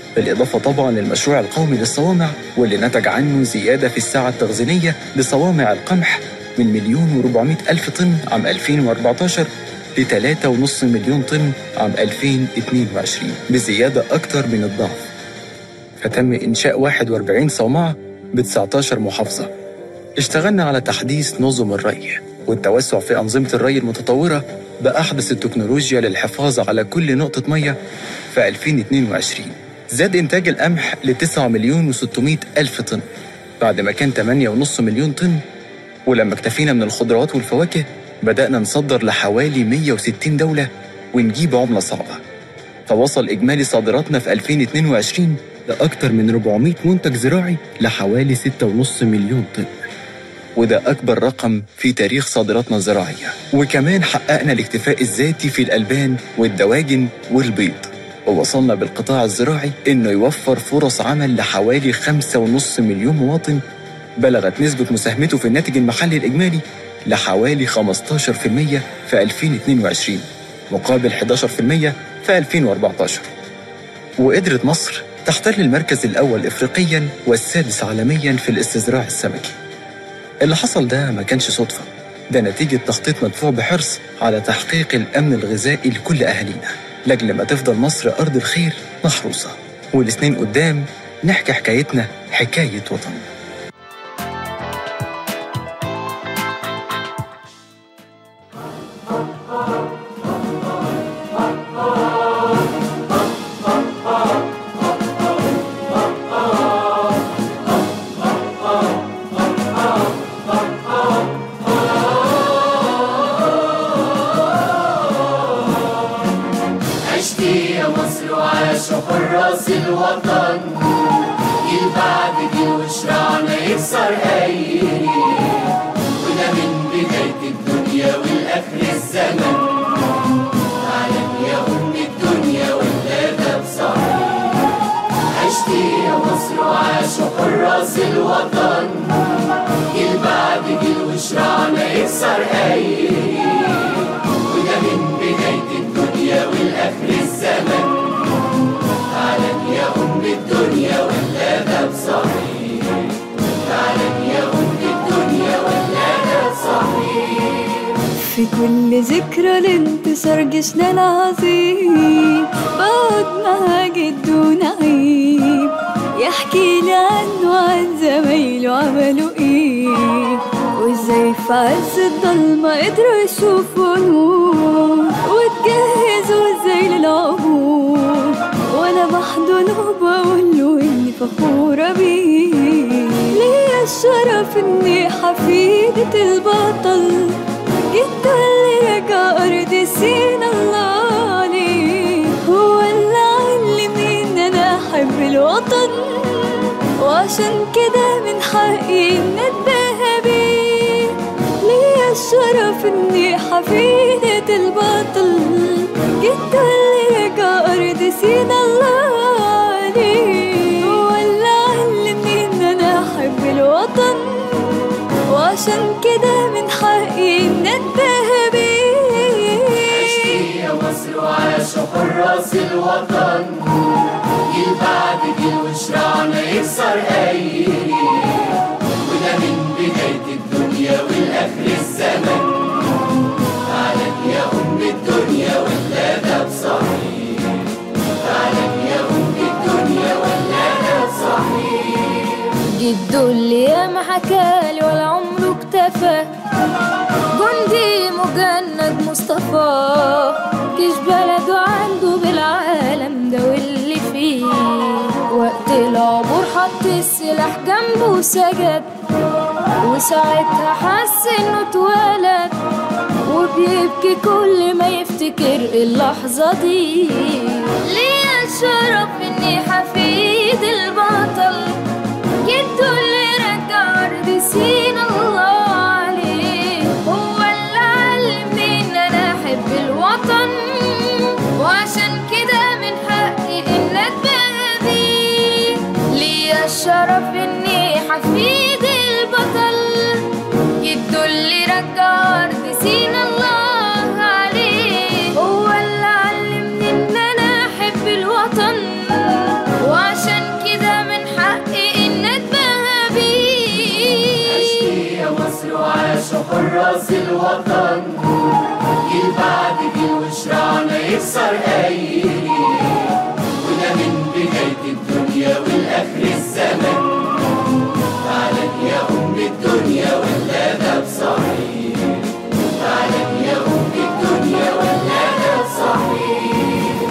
بالإضافة طبعا للمشروع القومي للصوامع واللي نتج عنه زيادة في الساعة التخزينية لصوامع القمح من مليون وربعمائة ألف طن عام 2014 ل 3.5 مليون طن عام 2022 بزيادة أكثر من الضعف فتم إنشاء 41 صومعة ب 19 محافظة اشتغلنا على تحديث نظم الري والتوسع في أنظمة الري المتطورة بأحدث التكنولوجيا للحفاظ على كل نقطة مية في 2022 زاد إنتاج القمح ل 9 مليون و600 ألف طن بعد ما كان 8.5 مليون طن ولما اكتفينا من الخضروات والفواكه بدأنا نصدر لحوالي 160 دولة ونجيب عملة صعبة فوصل إجمالي صادراتنا في 2022 لأكثر من 400 منتج زراعي لحوالي 6.5 مليون طن وده أكبر رقم في تاريخ صادراتنا الزراعية وكمان حققنا الاكتفاء الذاتي في الألبان والدواجن والبيض ووصلنا بالقطاع الزراعي إنه يوفر فرص عمل لحوالي 5.5 مليون مواطن بلغت نسبة مساهمته في الناتج المحلي الإجمالي لحوالي 15% في 2022 مقابل 11% في 2014 وقدرت مصر تحتل المركز الأول إفريقياً والسادس عالمياً في الاستزراع السمكي اللي حصل ده ما كانش صدفة ده نتيجة تخطيط مدفوع بحرص على تحقيق الأمن الغذائي لكل أهالينا لأجل ما تفضل مصر أرض الخير محروسة والسنين قدام نحكي حكايتنا حكاية وطن عشت يا مصر وعاشوا حراس الوطن جيل بعد جيل وشرعنا يكسر أي وده من بداية الدنيا والآخر الزمن تعلم يا أم الدنيا والأدب صحيح عشت يا مصر وعاشوا حراس الوطن جيل بعد جيل وشرعنا يكسر أي وده من بداية الدنيا والآخر الزمن تعلم يا أم الدنيا والأدب صحيح تعلم يا أم الدنيا والأدب صحيح في كل ذكرى لانتصار جيشنا العظيم بقعد مع جده نعيم يحكي لي عنه عن زمايله عملوا ايه وازاي في عز الضلمة قدروا يشوفوا نور وتجهزوا ازاي للعبور وانا بحضنه وبقول له اني فخورة بيه ليا الشرف اني حفيدة البطل جدا اللي رجع أرض سينا الله عليه هو اللي علمني إن أنا أحب الوطن وعشان كده من حقي إن أتباهى بيه ليا الشرف إني حفيدة البطل جدا اللي رجع أرض سينا الله عليه هو اللي علمني إن أنا أحب الوطن وعشان كده من حقي إن أتباهى بيه عشت يا مصر وعاشوا حراس الوطن جيل بعد جيل وشرعنا يكسر أي وده من بداية الدنيا والآخر الزمن تعلم يا أم الدنيا والأدب صحيح تعلم يا أم الدنيا والأدب صحيح جده اللي ياما حكالي ولا عمره اكتفى جندي مجند مصطفى جيش بلده عنده بالعالم ده واللي فيه وقت العبور حط السلاح جنبه وسجد وساعتها حس انه اتولد وبيبكي كل ما يفتكر اللحظة دي ليا الشرف اني حفيد البطل جده اللي رجع أرض سينا الله عليه هو اللي علمني إن أنا أحب الوطن وعشان كده من حقي إن أتباهى بيه ليا الشرف إني حفيد البطل جده اللي رجع أرض سينا الله عليه هو اللي علمني إن أنا أحب الوطن وعشان الوطن جيل بعد جيل وشرعنا يكسر أي ريح وده من بداية الدنيا والآخر الزمن فعلا يا أم الدنيا والأدب صحيح فعلا يا أم الدنيا والأدب صحيح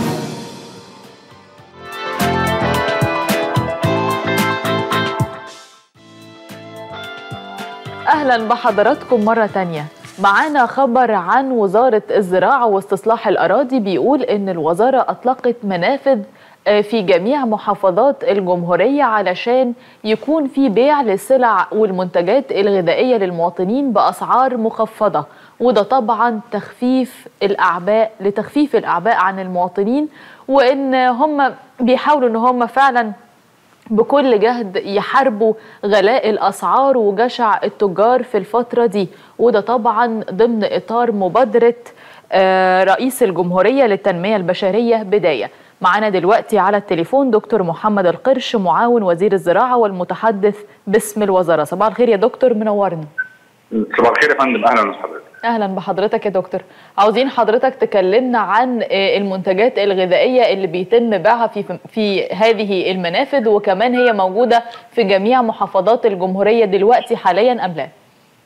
أهلا بحضراتكم مرة تانية معانا خبر عن وزارة الزراعة واستصلاح الأراضي بيقول إن الوزارة أطلقت منافذ آه، في جميع محافظات الجمهورية علشان يكون في بيع للسلع والمنتجات الغذائية للمواطنين بأسعار مخفضة وده طبعا تخفيف الأعباء لتخفيف الأعباء عن المواطنين وإن هم بيحاولوا إن هم فعلا بكل جهد يحاربوا غلاء الأسعار وجشع التجار في الفترة دي وده طبعا ضمن إطار مبادرة آه، رئيس الجمهورية للتنمية البشرية بداية معانا دلوقتي على التليفون دكتور محمد القرش معاون وزير الزراعة والمتحدث باسم الوزارة صباح الخير يا دكتور منورنا صباح الخير يا فندم اهلا وسهلا اهلا بحضرتك يا دكتور عاوزين حضرتك تكلمنا عن آه، المنتجات الغذائيه اللي بيتم بيعها في في هذه المنافذ وكمان هي موجوده في جميع محافظات الجمهوريه دلوقتي حاليا ام لا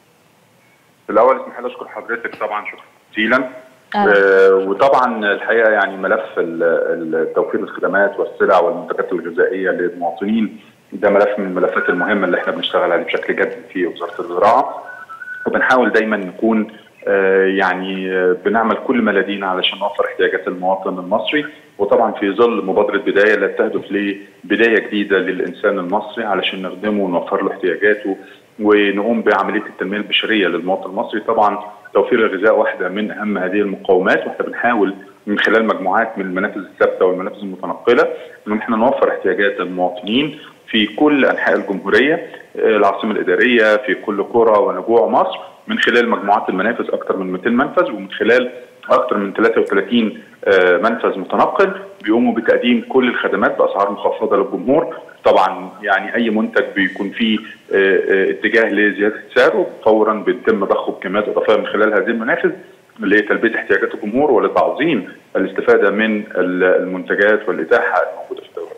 في الاول اسمح لي اشكر حضرتك طبعا شكرا جزيلا أهلا. آه، وطبعا الحقيقه يعني ملف ال- ال- توفير الخدمات والسلع والمنتجات الغذائيه للمواطنين ده ملف من الملفات المهمه اللي احنا بنشتغل عليه بشكل جد في وزاره الزراعه وبنحاول دايما نكون آه، يعني آه، بنعمل كل ما لدينا علشان نوفر احتياجات المواطن المصري وطبعا في ظل مبادره بدايه اللي تهدف لبدايه جديده للانسان المصري علشان نخدمه ونوفر له احتياجاته ونقوم بعمليه التنميه البشريه للمواطن المصري طبعا توفير الغذاء واحده من اهم هذه المقومات واحنا بنحاول من خلال مجموعات من المنافذ الثابته والمنافذ المتنقله ان احنا نوفر احتياجات المواطنين في كل انحاء الجمهوريه آه، العاصمه الاداريه في كل قرى ونجوع مصر من خلال مجموعات المنافذ اكثر من 200 منفذ ومن خلال اكثر من 33 آه، منفذ متنقل بيقوموا بتقديم كل الخدمات باسعار مخفضه للجمهور طبعا يعني اي منتج بيكون فيه آه، آه، اتجاه لزياده سعره فورا بيتم ضخه بكميات اضافيه من خلال هذه المنافذ لتلبيه احتياجات الجمهور ولتعظيم الاستفاده من ال- المنتجات والاتاحه الموجوده في الدوله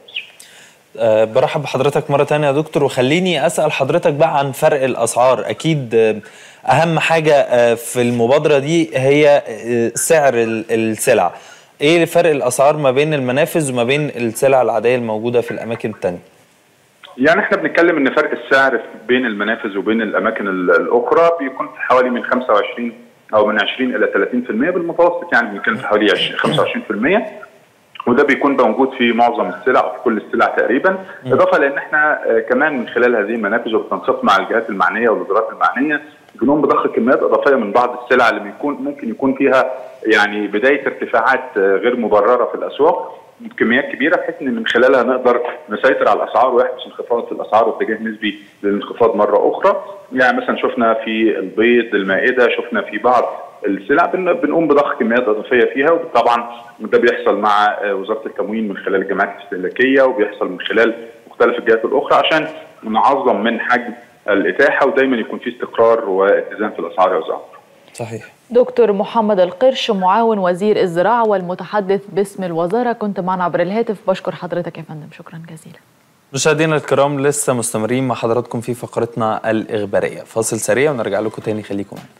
أه برحب بحضرتك مرة تانية يا دكتور وخليني أسأل حضرتك بقى عن فرق الأسعار أكيد آه، أهم حاجة آه، في المبادرة دي هي آه، سعر ال- السلع إيه فرق الأسعار ما بين المنافذ وما بين السلع العادية الموجودة في الأماكن التانية يعني احنا بنتكلم ان فرق السعر بين المنافذ وبين الاماكن ال- الاخرى بيكون في حوالي من 25 او من 20 الى 30% بالمتوسط يعني بنتكلم في حوالي 20 25% وده بيكون موجود في معظم السلع او في كل السلع تقريبا اضافه لان احنا آه، كمان من خلال هذه المنافذ وبالتنسيق مع الجهات المعنيه والوزارات المعنيه بنقوم بضخ كميات اضافيه من بعض السلع اللي بيكون ممكن يكون فيها يعني بدايه ارتفاعات آه، غير مبرره في الاسواق بكميات كبيره بحيث ان من خلالها نقدر نسيطر على الاسعار ويحدث انخفاض في الاسعار واتجاه نسبي للانخفاض مره اخرى يعني مثلا شفنا في البيض المائده شفنا في بعض السلع بن- بنقوم بضخ كميات اضافيه فيها وطبعا ده بيحصل مع آه، وزاره التموين من خلال الجمعيات الاستهلاكيه وبيحصل من خلال مختلف الجهات الاخرى عشان نعظم من حجم الاتاحه ودايما يكون في استقرار واتزان في الاسعار يا زعما صحيح دكتور محمد القرش معاون وزير الزراعة والمتحدث باسم الوزارة كنت معنا عبر الهاتف بشكر حضرتك يا فندم شكرا جزيلا مشاهدينا الكرام لسه مستمرين مع حضراتكم في فقرتنا الإخبارية فاصل سريع ونرجع لكم تاني خليكم معنا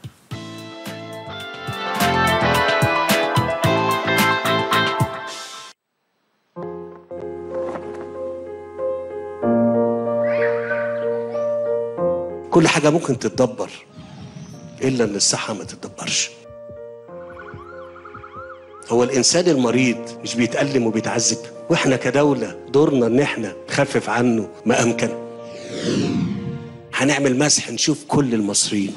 كل حاجة ممكن تتدبر إلا إن الصحة ما تتدبرش هو الإنسان المريض مش بيتألم وبيتعذب وإحنا كدولة دورنا إن إحنا نخفف عنه ما أمكن هنعمل مسح نشوف كل المصريين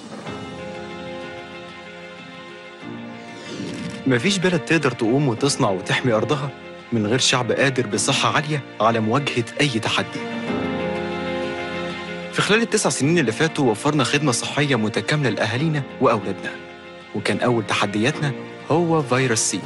مفيش بلد تقدر تقوم وتصنع وتحمي أرضها من غير شعب قادر بصحة عالية على مواجهة أي تحدي في خلال التسع سنين اللي فاتوا وفرنا خدمة صحية متكاملة لأهالينا وأولادنا وكان أول تحدياتنا هو فيروس سي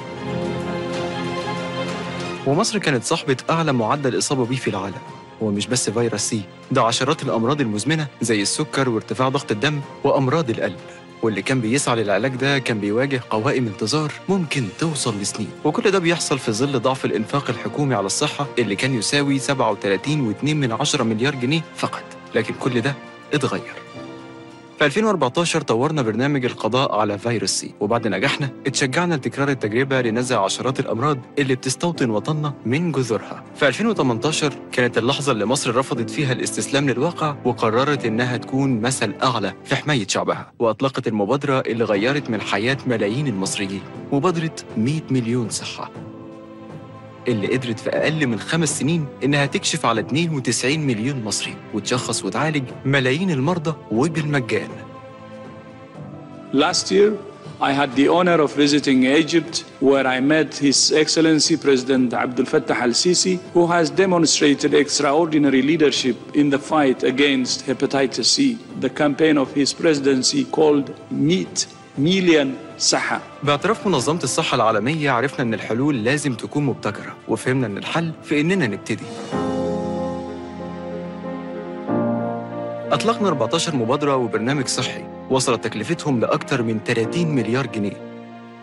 ومصر كانت صاحبة أعلى معدل إصابة بيه في العالم هو مش بس فيروس سي ده عشرات الأمراض المزمنة زي السكر وارتفاع ضغط الدم وأمراض القلب واللي كان بيسعى للعلاج ده كان بيواجه قوائم انتظار ممكن توصل لسنين وكل ده بيحصل في ظل ضعف الإنفاق الحكومي على الصحة اللي كان يساوي 37.2 من عشرة مليار جنيه فقط لكن كل ده اتغير في 2014 طورنا برنامج القضاء على فيروس سي وبعد نجاحنا اتشجعنا لتكرار التجربة لنزع عشرات الأمراض اللي بتستوطن وطننا من جذورها في 2018 كانت اللحظة اللي مصر رفضت فيها الاستسلام للواقع وقررت إنها تكون مثل أعلى في حماية شعبها وأطلقت المبادرة اللي غيرت من حياة ملايين المصريين مبادرة 100 مليون صحة اللي قدرت في أقل من خمس سنين إنها تكشف على 92 مليون مصري وتشخص وتعالج ملايين المرضى وبالمجان Last year, I had the honor of visiting Egypt, where I met His Excellency President Abdel Fattah al Sisi, who has demonstrated extraordinary leadership in the fight against hepatitis C. The campaign of his presidency called Meet Million Saha. باعتراف منظمة الصحة العالمية عرفنا إن الحلول لازم تكون مبتكرة وفهمنا إن الحل في إننا نبتدي أطلقنا 14 مبادرة وبرنامج صحي وصلت تكلفتهم لأكثر من 30 مليار جنيه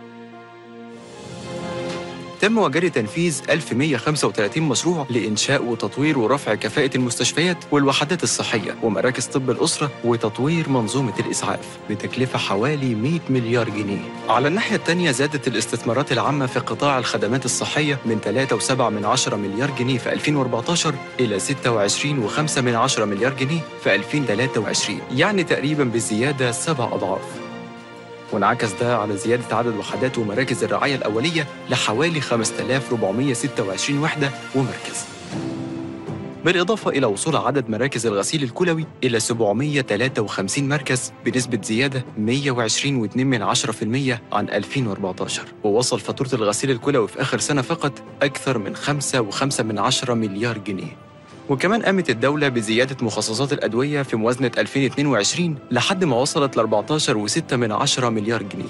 تم وجري تنفيذ 1135 مشروع لإنشاء وتطوير ورفع كفاءة المستشفيات والوحدات الصحية ومراكز طب الأسرة وتطوير منظومة الإسعاف بتكلفة حوالي 100 مليار جنيه. على الناحية الثانية زادت الاستثمارات العامة في قطاع الخدمات الصحية من 3.7 من عشرة مليار جنيه في 2014 إلى 26.5 من عشرة مليار جنيه في 2023 يعني تقريبا بزيادة سبع أضعاف. وانعكس ده على زيادة عدد وحدات ومراكز الرعاية الأولية لحوالي 5426 وحدة ومركز بالإضافة إلى وصول عدد مراكز الغسيل الكلوي إلى 753 مركز بنسبة زيادة 120.2% عن 2014 ووصل فاتورة الغسيل الكلوي في آخر سنة فقط أكثر من 5.5 مليار جنيه وكمان قامت الدولة بزيادة مخصصات الأدوية في موازنة 2022 لحد ما وصلت ل 14.6 من عشرة مليار جنيه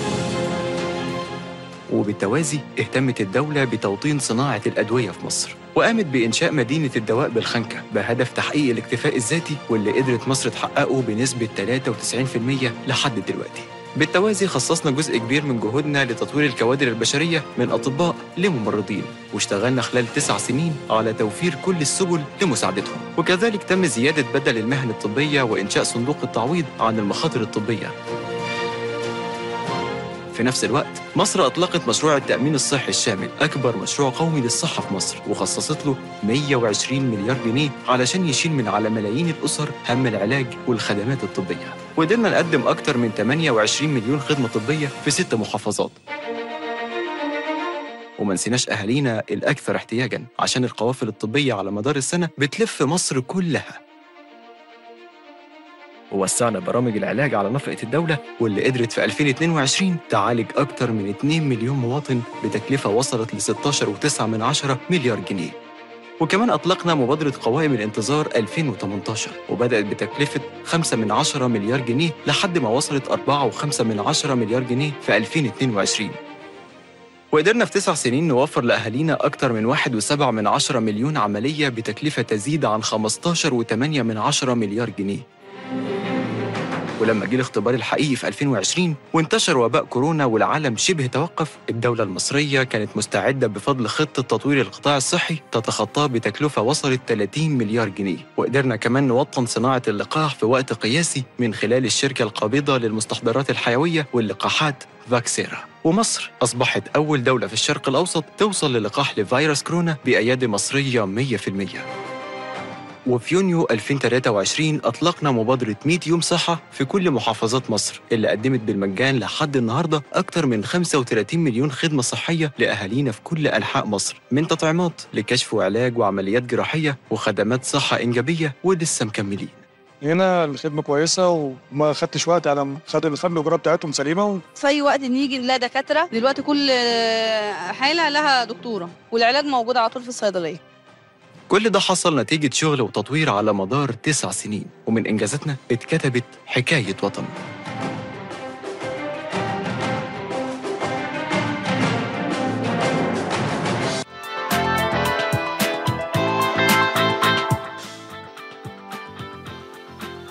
وبالتوازي اهتمت الدولة بتوطين صناعة الأدوية في مصر وقامت بإنشاء مدينة الدواء بالخنكة بهدف تحقيق الاكتفاء الذاتي واللي قدرت مصر تحققه بنسبة 93% لحد دلوقتي بالتوازي خصصنا جزء كبير من جهودنا لتطوير الكوادر البشرية من أطباء لممرضين واشتغلنا خلال تسع سنين على توفير كل السبل لمساعدتهم وكذلك تم زيادة بدل المهن الطبية وإنشاء صندوق التعويض عن المخاطر الطبية في نفس الوقت مصر أطلقت مشروع التأمين الصحي الشامل أكبر مشروع قومي للصحة في مصر وخصصت له 120 مليار جنيه علشان يشيل من على ملايين الأسر هم العلاج والخدمات الطبية وقدرنا نقدم أكتر من 28 مليون خدمة طبية في ست محافظات وما نسيناش أهالينا الأكثر احتياجاً عشان القوافل الطبية على مدار السنة بتلف مصر كلها ووسعنا برامج العلاج على نفقة الدولة واللي قدرت في 2022 تعالج أكتر من 2 مليون مواطن بتكلفة وصلت ل 16.9 من عشرة مليار جنيه وكمان أطلقنا مبادرة قوائم الانتظار 2018 وبدأت بتكلفة 5 من عشرة مليار جنيه لحد ما وصلت 4.5 من عشرة مليار جنيه في 2022 وقدرنا في تسع سنين نوفر لأهالينا أكتر من واحد وسبع من عشرة مليون عملية بتكلفة تزيد عن 15 وثمانية من عشرة مليار جنيه ولما جه الاختبار الحقيقي في 2020 وانتشر وباء كورونا والعالم شبه توقف الدولة المصرية كانت مستعدة بفضل خطة تطوير القطاع الصحي تتخطاه بتكلفة وصلت 30 مليار جنيه وقدرنا كمان نوطن صناعة اللقاح في وقت قياسي من خلال الشركة القابضة للمستحضرات الحيوية واللقاحات فاكسيرا ومصر أصبحت أول دولة في الشرق الأوسط توصل للقاح لفيروس كورونا بأيادي مصرية 100% وفي يونيو 2023 أطلقنا مبادرة 100 يوم صحة في كل محافظات مصر اللي قدمت بالمجان لحد النهاردة أكثر من 35 مليون خدمة صحية لأهالينا في كل أنحاء مصر من تطعيمات لكشف وعلاج وعمليات جراحية وخدمات صحة إنجابية ولسه مكملين هنا الخدمه كويسه وما خدتش وقت على ما خد الخد الجرعه بتاعتهم سليمه و... في اي وقت نيجي نلاقي دكاتره دلوقتي كل حاله لها دكتوره والعلاج موجود على طول في الصيدليه كل ده حصل نتيجة شغل وتطوير على مدار تسع سنين ومن إنجازاتنا اتكتبت حكاية وطن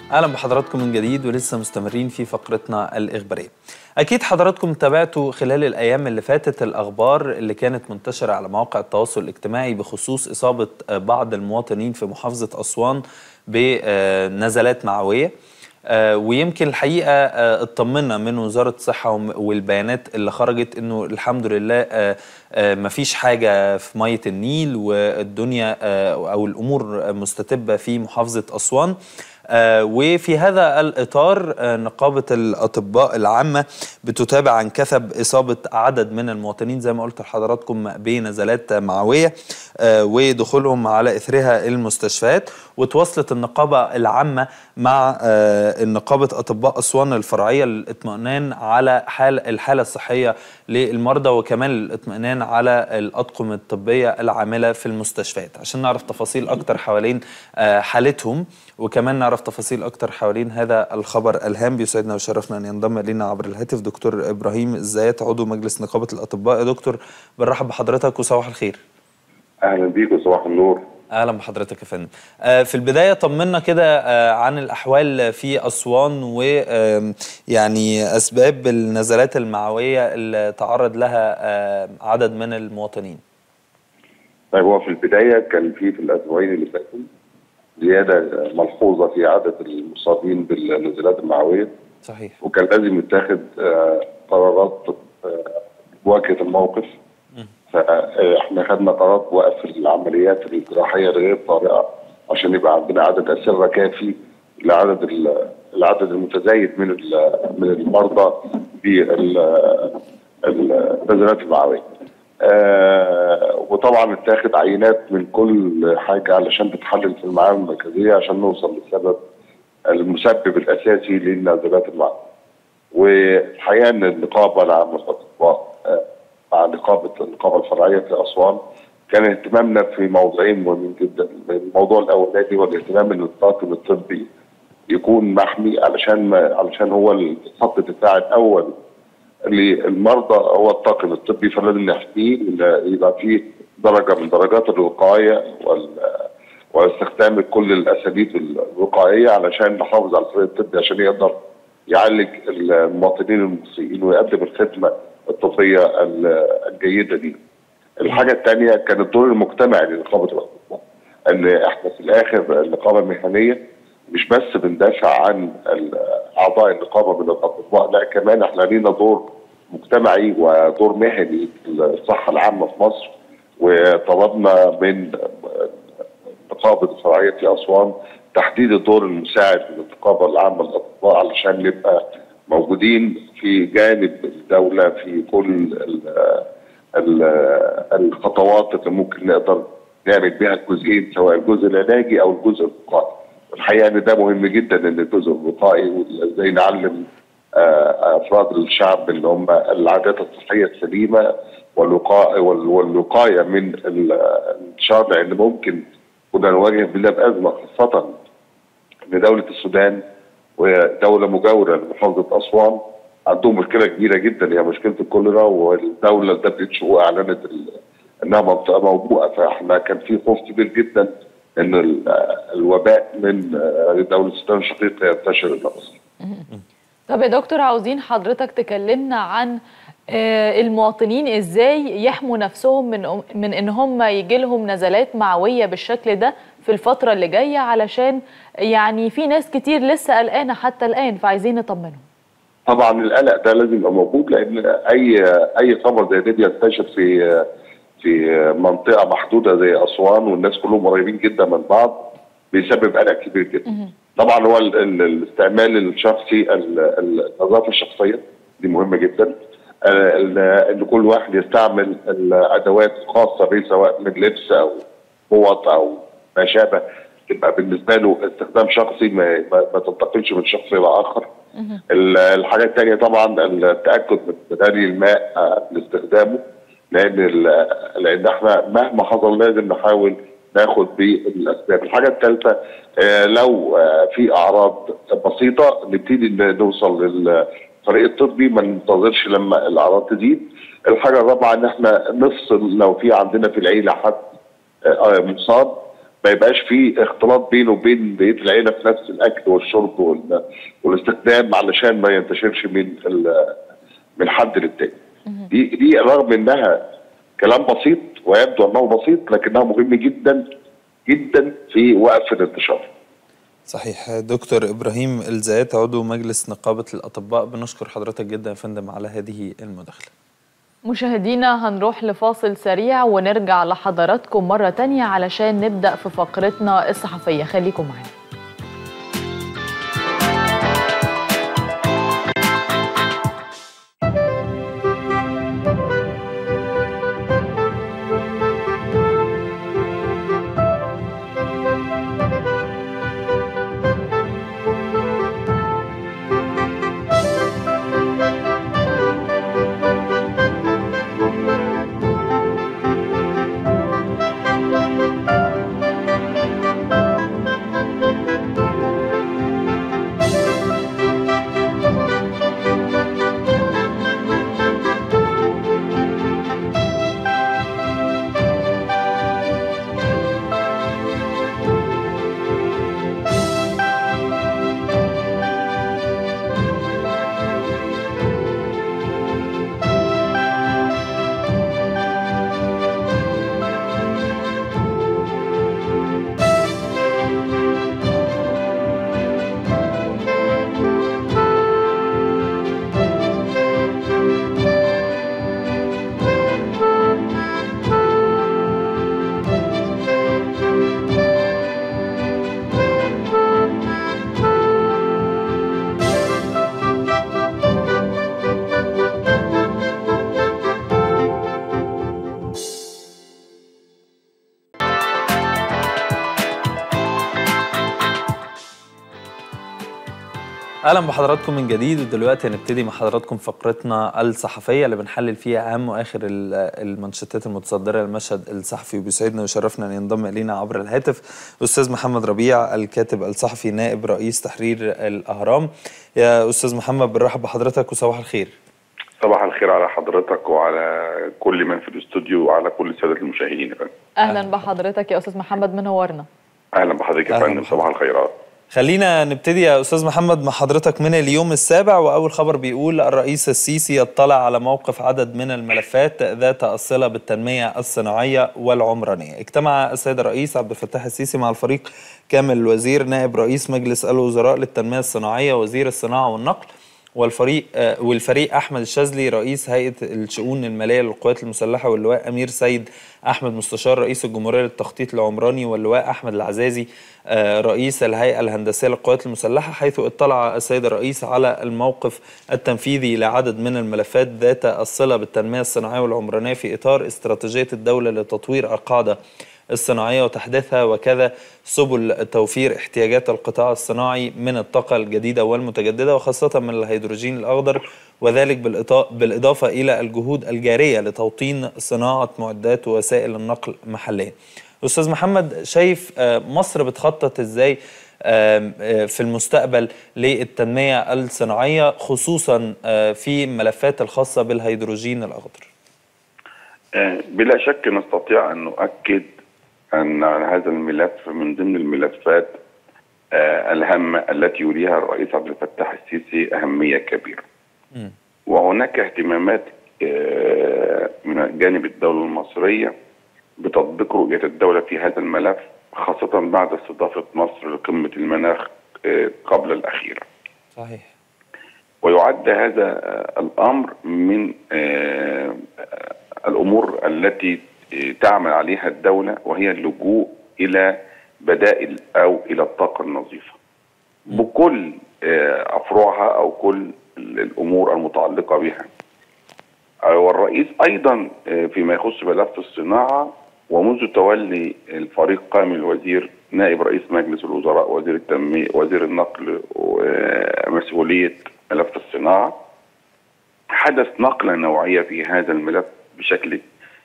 اهلا بحضراتكم من جديد ولسه مستمرين في فقرتنا الاخباريه. اكيد حضراتكم تابعتوا خلال الايام اللي فاتت الاخبار اللي كانت منتشره على مواقع التواصل الاجتماعي بخصوص اصابه بعض المواطنين في محافظه اسوان بنزلات معويه. آه، ويمكن الحقيقه آه، اطمنا من وزاره الصحه وم- والبيانات اللي خرجت انه الحمد لله آه، آه، مفيش حاجه في ميه النيل والدنيا آه، او الامور مستتبه في محافظه اسوان آه، وفي هذا الإطار آه، نقابة الأطباء العامة بتتابع عن كثب إصابة عدد من المواطنين زي ما قلت لحضراتكم بنزلات معوية آه، ودخولهم على إثرها المستشفيات وتواصلت النقابة العامة مع آه، النقابة أطباء أسوان الفرعية للإطمئنان على حال الحالة الصحية للمرضى وكمان الاطمئنان على الأطقم الطبية العاملة في المستشفيات عشان نعرف تفاصيل أكتر حوالين آه، حالتهم وكمان نعرف تفاصيل أكتر حوالين هذا الخبر الهام بيسعدنا وشرفنا أن ينضم إلينا عبر الهاتف دكتور إبراهيم الزيات عضو مجلس نقابة الأطباء يا دكتور بنرحب بحضرتك وصباح الخير اهلا بيك وصباح النور اهلا بحضرتك يا فندم آه، في البدايه طمنا كده آه، عن الاحوال في اسوان ويعني اسباب النزلات المعويه اللي تعرض لها آه، عدد من المواطنين طيب هو في البدايه كان في في الاسبوعين اللي فاتوا زياده ملحوظه في عدد المصابين بالنزلات المعويه صحيح وكان لازم يتخذ آه، قرارات آه، مواجهه الموقف فاحنا خدنا قرار بوقف العمليات الجراحيه الغير طارئه عشان يبقى عندنا عدد اسره كافي لعدد ال- العدد المتزايد من ال- من المرضى بالنزلات المعويه. آه وطبعا اتاخد عينات من كل حاجه علشان تتحلل في المعامل المركزيه عشان نوصل للسبب المسبب الاساسي للنزلات المعويه. والحقيقه ان النقابه العامه للاطباء آه، مع نقابه النقابه الفرعيه في اسوان كان اهتمامنا في موضوعين مهمين جدا الموضوع الاولاني والاهتمام ان الطاقم الطبي يكون محمي علشان ما علشان هو الخط الدفاع الاول للمرضى هو الطاقم الطبي فلازم نحميه إن يبقى فيه درجه من درجات الوقايه وال واستخدام كل الاساليب الوقائيه علشان نحافظ على الفريق الطبي عشان يقدر يعالج المواطنين المصريين ويقدم الخدمه الطبيه ال- الجيده دي. الحاجه الثانيه كان الدور المجتمعي لنقابه الاطباء ان احنا في الاخر النقابه المهنيه مش بس بندافع عن ال- اعضاء النقابه من الاطباء لا كمان احنا لينا دور مجتمعي ودور مهني في الصحه العامه في مصر وطلبنا من نقابه الفرعيه في اسوان تحديد الدور المساعد للنقابه العامه للاطباء علشان نبقى موجودين في جانب الدوله في كل ال- ال- الخطوات اللي ممكن نقدر نعمل بها الجزئين سواء الجزء العلاجي او الجزء الوقائي. الحقيقه ان ده مهم جدا ان الجزء الوقائي وازاي نعلم آه، افراد الشعب اللي هم العادات الصحيه السليمه والوقايه وال- والوقايه من ال- الانتشار لان ممكن كنا نواجه بالله بازمه خاصه ان دوله السودان ودوله مجاوره لمحافظه اسوان عندهم مشكله كبيره جدا هي مشكله الكوليرا والدوله الدبليو اعلنت ال- انها منطقه موبوءه فاحنا كان في خوف كبير جدا ان ال- الوباء من آه، دوله السودان الشقيقه ينتشر الى مصر. طب يا دكتور عاوزين حضرتك تكلمنا عن آه، المواطنين ازاي يحموا نفسهم من من ان هم يجي لهم نزلات معويه بالشكل ده في الفتره اللي جايه علشان يعني في ناس كتير لسه قلقانه حتى الان فعايزين نطمنهم طبعا القلق ده لازم يبقى موجود لان اي اي خبر زي ده بينتشر في في منطقه محدوده زي اسوان والناس كلهم قريبين جدا من بعض بيسبب قلق كبير جدا. طبعا هو ال- ال- الاستعمال الشخصي ال- ال- النظافه الشخصيه دي مهمه جدا آه، ال- ان كل واحد يستعمل الادوات الخاصه به سواء من لبس او فوط او ما شابه تبقى بالنسبه له استخدام شخصي ما, ما, ما تنتقلش من شخص الى اخر ال- الحاجه الثانيه طبعا التاكد من بداري الماء آه، لاستخدامه لان ال- لان احنا مهما حصل لازم نحاول ناخد بالاسباب الحاجه الثالثه آه، لو آه، في اعراض بسيطه نبتدي ن- نوصل للفريق الطبي ما ننتظرش لما الاعراض تزيد الحاجه الرابعه ان احنا نفصل لو في عندنا في العيله حد آه، مصاب ما يبقاش في اختلاط بينه وبين بقيه العيله في نفس الاكل والشرب وال- والاستخدام علشان ما ينتشرش من ال- من حد للتاني. دي دي رغم انها كلام بسيط ويبدو انه بسيط لكنها مهم جدا جدا في وقف الانتشار. صحيح دكتور ابراهيم الزيات عضو مجلس نقابه الاطباء بنشكر حضرتك جدا يا فندم على هذه المداخله مشاهدينا هنروح لفاصل سريع ونرجع لحضراتكم مرة تانية علشان نبدأ في فقرتنا الصحفية خليكم معنا اهلا بحضراتكم من جديد ودلوقتي هنبتدي مع حضراتكم فقرتنا الصحفيه اللي بنحلل فيها اهم واخر ال- المانشيتات المتصدره للمشهد الصحفي وبيسعدنا ويشرفنا ان ينضم الينا عبر الهاتف استاذ محمد ربيع الكاتب الصحفي نائب رئيس تحرير الاهرام يا استاذ محمد بنرحب بحضرتك وصباح الخير صباح الخير على حضرتك وعلى كل من في الاستوديو وعلى كل الساده المشاهدين يا فندم. أهلا بحضرتك يا أستاذ محمد منورنا اهلا بحضرتك يا فندم صباح الخيرات خلينا نبتدي يا استاذ محمد مع حضرتك من اليوم السابع واول خبر بيقول الرئيس السيسي يطلع على موقف عدد من الملفات ذات الصله بالتنميه الصناعيه والعمرانيه. اجتمع السيد الرئيس عبد الفتاح السيسي مع الفريق كامل الوزير نائب رئيس مجلس الوزراء للتنميه الصناعيه وزير الصناعه والنقل والفريق آه، والفريق احمد الشاذلي رئيس هيئه الشؤون الماليه للقوات المسلحه واللواء امير سيد احمد مستشار رئيس الجمهوريه للتخطيط العمراني واللواء احمد العزازي آه، رئيس الهيئه الهندسيه للقوات المسلحه حيث اطلع السيد الرئيس على الموقف التنفيذي لعدد من الملفات ذات الصله بالتنميه الصناعيه والعمرانيه في اطار استراتيجيه الدوله لتطوير القاعده الصناعية وتحديثها وكذا سبل توفير احتياجات القطاع الصناعي من الطاقة الجديدة والمتجددة وخاصة من الهيدروجين الأخضر وذلك بالإطا- بالإضافة إلى الجهود الجارية لتوطين صناعة معدات ووسائل النقل محليا أستاذ محمد شايف آه، مصر بتخطط إزاي آم، آه، في المستقبل للتنمية الصناعية خصوصا آه، في الملفات الخاصة بالهيدروجين الأخضر آه، بلا شك نستطيع ان نؤكد ان هذا الملف من ضمن الملفات آه، الهامه التي يوليها الرئيس عبد الفتاح السيسي اهميه كبيره. وهناك اهتمامات آه، من جانب الدوله المصريه بتطبيق رؤيه الدوله في هذا الملف خاصه بعد استضافه مصر لقمه المناخ آه، قبل الاخيره. صحيح ويعد هذا آه، الامر من آه، آه، الامور التي آه، تعمل عليها الدوله وهي اللجوء الى بدائل او الى الطاقه النظيفه بكل آه، افرعها او كل ال- الامور المتعلقه بها آه، والرئيس ايضا آه، فيما يخص ملف الصناعه ومنذ تولي الفريق كامل الوزير نائب رئيس مجلس الوزراء وزير التنميه وزير النقل ومسؤوليه ملف الصناعه حدث نقله نوعيه في هذا الملف بشكل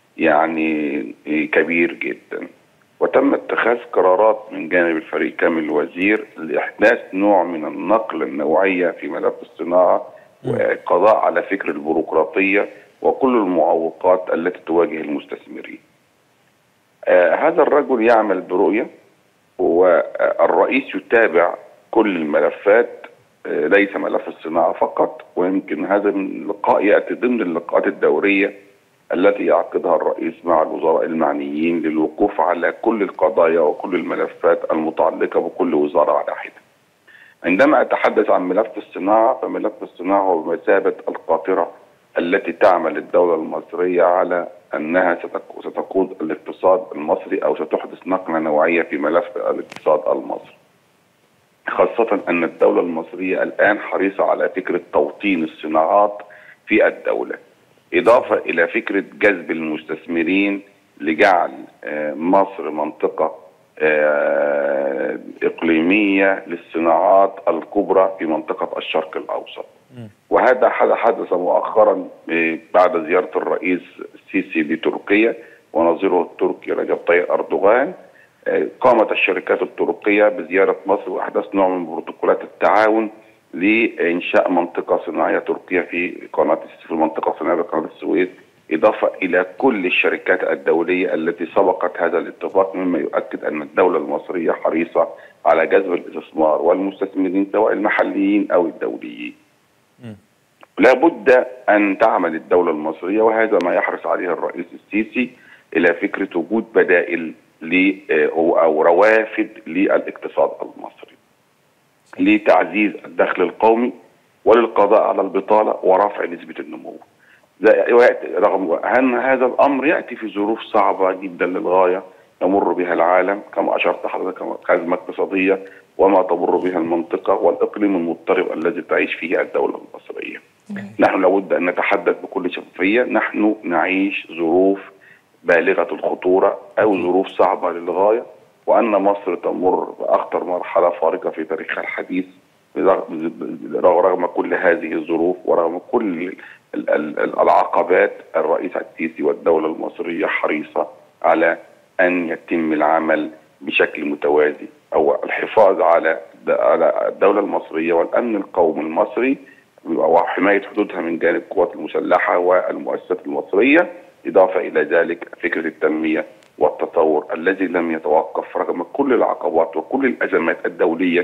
يعني كبير جدا وتم اتخاذ قرارات من جانب الفريق كامل الوزير لاحداث نوع من النقله النوعيه في ملف الصناعه والقضاء على فكر البيروقراطيه وكل المعوقات التي تواجه المستثمرين. آه هذا الرجل يعمل برؤيه والرئيس يتابع كل الملفات آه، ليس ملف الصناعة فقط ويمكن هذا اللقاء يأتي ضمن اللقاءات الدورية التي يعقدها الرئيس مع الوزراء المعنيين للوقوف على كل القضايا وكل الملفات المتعلقة بكل وزارة على حدة عندما أتحدث عن ملف الصناعة فملف الصناعة هو بمثابة القاطرة التي تعمل الدولة المصرية على أنها ستك- ستقود الاقتصاد المصري أو ستحدث نقلة نوعية في ملف الاقتصاد المصري خاصة أن الدولة المصرية الآن حريصة على فكرة توطين الصناعات في الدولة إضافة إلى فكرة جذب المستثمرين لجعل آه، مصر منطقة آه، إقليمية للصناعات الكبرى في منطقة الشرق الأوسط وهذا حد- حدث مؤخرا آه، بعد زيارة الرئيس السيسي لتركيا ونظيره التركي رجب طيب أردوغان آه، قامت الشركات التركية بزيارة مصر وأحداث نوع من بروتوكولات التعاون لإنشاء منطقة صناعية تركية في قناة في المنطقة الصناعية بقناة السويس إضافة إلى كل الشركات الدولية التي سبقت هذا الاتفاق مما يؤكد أن الدولة المصرية حريصة على جذب الاستثمار والمستثمرين سواء المحليين أو الدوليين لا بد أن تعمل الدولة المصرية وهذا ما يحرص عليه الرئيس السيسي إلى فكرة وجود بدائل ل أو أو روافد للاقتصاد المصري لتعزيز الدخل القومي وللقضاء على البطالة ورفع نسبة النمو ده يأتي- رغم أن هذا الأمر يأتي في ظروف صعبة جدا للغاية يمر بها العالم كما أشرت حضرتك كما أزمة اقتصادية وما تمر بها المنطقة والإقليم المضطرب الذي تعيش فيه الدولة المصرية نحن لابد أن نتحدث بكل شفافية نحن نعيش ظروف بالغة الخطورة أو ظروف صعبة للغاية وأن مصر تمر بأخطر مرحلة فارقة في تاريخها الحديث برغم رغم كل هذه الظروف ورغم كل ال- ال- ال- العقبات الرئيس السيسي والدولة المصرية حريصة على أن يتم العمل بشكل متوازي أو الحفاظ على على الدولة المصرية والأمن القومي المصري وحماية حدودها من جانب القوات المسلحة والمؤسسات المصرية إضافة إلى ذلك فكرة التنمية والتطور الذي لم يتوقف رغم كل العقبات وكل الأزمات الدولية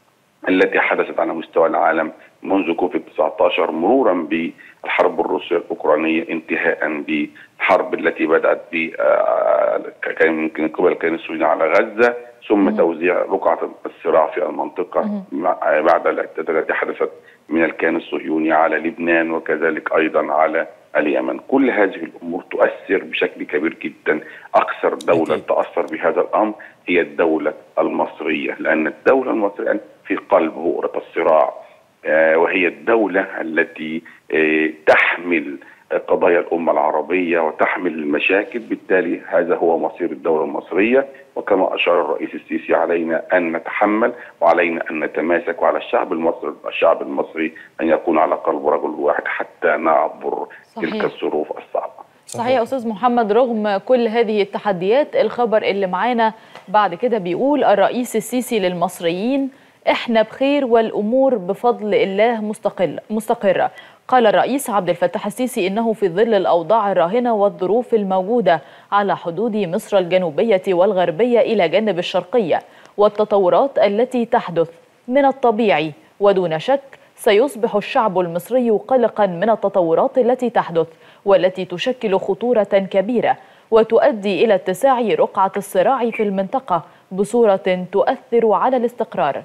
التي حدثت على مستوى العالم منذ كوفيد 19 مرورا بالحرب الروسية الأوكرانية انتهاء بالحرب التي بدأت ب آه، كان من قبل الكيان الصهيوني على غزة ثم توزيع رقعة الصراع في المنطقة مع- بعد الاعتداءات التي حدثت من الكيان الصهيوني على لبنان وكذلك أيضا على اليمن كل هذه الأمور تؤثر بشكل كبير جدا أكثر دولة تأثر بهذا الأمر هي الدولة المصرية لأن الدولة المصرية في قلب بؤرة الصراع آه، وهي الدولة التي آه، تحمل قضايا الأمة العربية وتحمل المشاكل بالتالي هذا هو مصير الدولة المصرية وكما أشار الرئيس السيسي علينا أن نتحمل وعلينا أن نتماسك وعلى الشعب المصري الشعب المصري أن يكون على قلب رجل واحد حتى نعبر صحيح. تلك الظروف الصعبة صحيح يا استاذ محمد رغم كل هذه التحديات الخبر اللي معانا بعد كده بيقول الرئيس السيسي للمصريين احنا بخير والامور بفضل الله مستقل مستقره قال الرئيس عبد الفتاح السيسي انه في ظل الاوضاع الراهنه والظروف الموجوده على حدود مصر الجنوبيه والغربيه الى جانب الشرقيه والتطورات التي تحدث من الطبيعي ودون شك سيصبح الشعب المصري قلقا من التطورات التي تحدث والتي تشكل خطوره كبيره وتؤدي الى اتساع رقعه الصراع في المنطقه بصوره تؤثر على الاستقرار.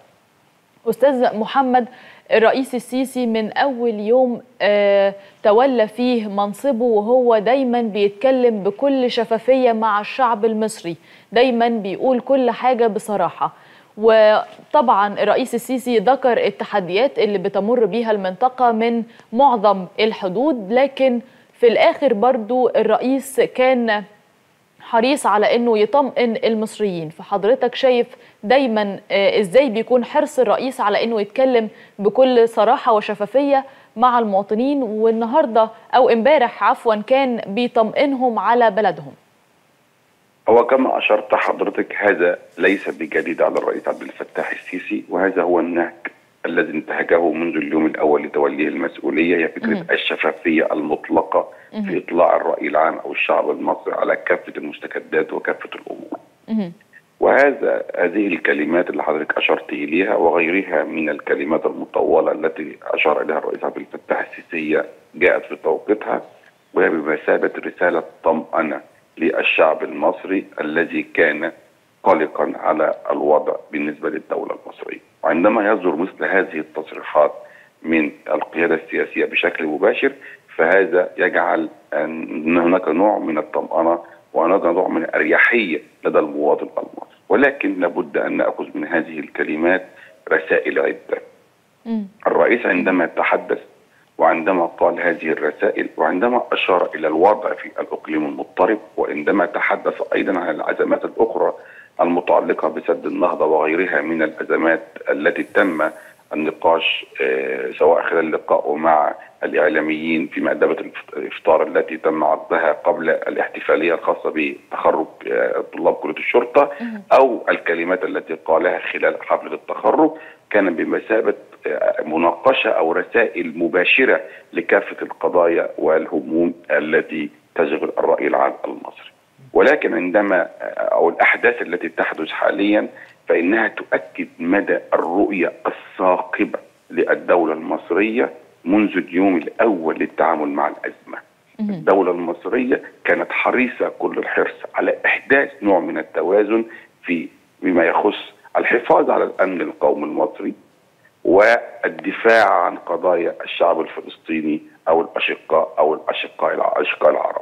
استاذ محمد الرئيس السيسي من اول يوم آه تولى فيه منصبه وهو دايما بيتكلم بكل شفافيه مع الشعب المصري، دايما بيقول كل حاجه بصراحه. وطبعا الرئيس السيسي ذكر التحديات اللي بتمر بيها المنطقة من معظم الحدود لكن في الآخر برضو الرئيس كان حريص على انه يطمئن المصريين فحضرتك شايف دايما آه، ازاي بيكون حرص الرئيس على انه يتكلم بكل صراحة وشفافية مع المواطنين والنهاردة او امبارح عفوا كان بيطمئنهم على بلدهم هو كما أشرت حضرتك هذا ليس بجديد على الرئيس عبد الفتاح السيسي وهذا هو النهج الذي انتهجه منذ اليوم الأول لتوليه المسؤولية هي فكرة مم. الشفافية المطلقة في إطلاع الرأي العام أو الشعب المصري على كافة المستجدات وكافة الأمور وهذا هذه الكلمات اللي حضرتك اشرت اليها وغيرها من الكلمات المطوله التي اشار اليها الرئيس عبد الفتاح السيسي جاءت في توقيتها وهي بمثابه رساله طمانه للشعب المصري الذي كان قلقا على الوضع بالنسبه للدوله المصريه وعندما يصدر مثل هذه التصريحات من القياده السياسيه بشكل مباشر فهذا يجعل ان هناك نوع من الطمانه وهناك نوع من الاريحيه لدى المواطن المصري ولكن لابد ان ناخذ من هذه الكلمات رسائل عده الرئيس عندما تحدث وعندما قال هذه الرسائل وعندما اشار الى الوضع في الاقليم المضطرب وعندما تحدث ايضا عن الازمات الاخرى المتعلقه بسد النهضه وغيرها من الازمات التي تم النقاش آه، سواء خلال لقائه مع الاعلاميين في مأدبة الافطار التي تم عقدها قبل الاحتفاليه الخاصه بتخرج آه، طلاب كليه الشرطه او الكلمات التي قالها خلال حفله التخرج كان بمثابه آه، مناقشه او رسائل مباشره لكافه القضايا والهموم التي تشغل الراي العام المصري. ولكن عندما او الاحداث التي تحدث حاليا فانها تؤكد مدى الرؤيه الثاقبه للدوله المصريه منذ اليوم الاول للتعامل مع الازمه. الدوله المصريه كانت حريصه كل الحرص على احداث نوع من التوازن في بما يخص الحفاظ على الامن القومي المصري والدفاع عن قضايا الشعب الفلسطيني او الاشقاء او الاشقاء الاشقاء العرب.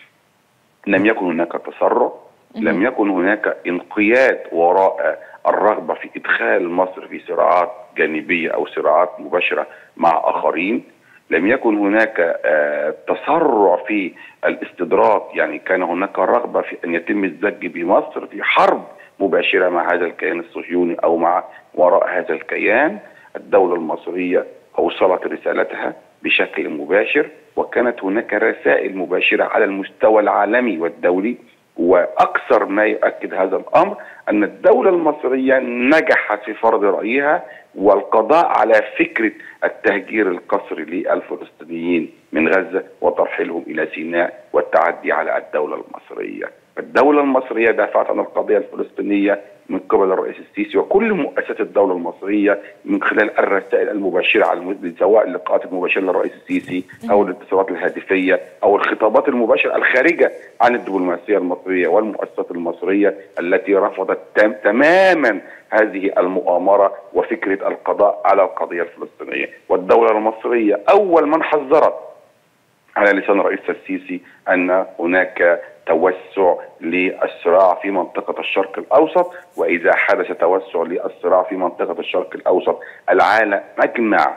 لم يكن هناك تسرع لم يكن هناك انقياد وراء الرغبه في ادخال مصر في صراعات جانبيه او صراعات مباشره مع اخرين لم يكن هناك آه، تسرع في الاستدراك يعني كان هناك رغبه في ان يتم الزج بمصر في حرب مباشره مع هذا الكيان الصهيوني او مع وراء هذا الكيان الدوله المصريه اوصلت رسالتها بشكل مباشر وكانت هناك رسائل مباشره على المستوى العالمي والدولي واكثر ما يؤكد هذا الامر ان الدوله المصريه نجحت في فرض رايها والقضاء على فكره التهجير القسري للفلسطينيين من غزه وترحيلهم الى سيناء والتعدي على الدوله المصريه. الدوله المصريه دافعت عن القضيه الفلسطينيه من قبل الرئيس السيسي وكل مؤسسات الدوله المصريه من خلال الرسائل المباشره على الم- سواء اللقاءات المباشره للرئيس السيسي او الاتصالات الهاتفيه او الخطابات المباشره الخارجه عن الدبلوماسيه المصريه والمؤسسات المصريه التي رفضت تم- تماما هذه المؤامره وفكره القضاء على القضيه الفلسطينيه والدوله المصريه اول من حذرت على لسان الرئيس السيسي ان هناك توسع للصراع في منطقه الشرق الاوسط واذا حدث توسع للصراع في منطقه الشرق الاوسط العالم اجمع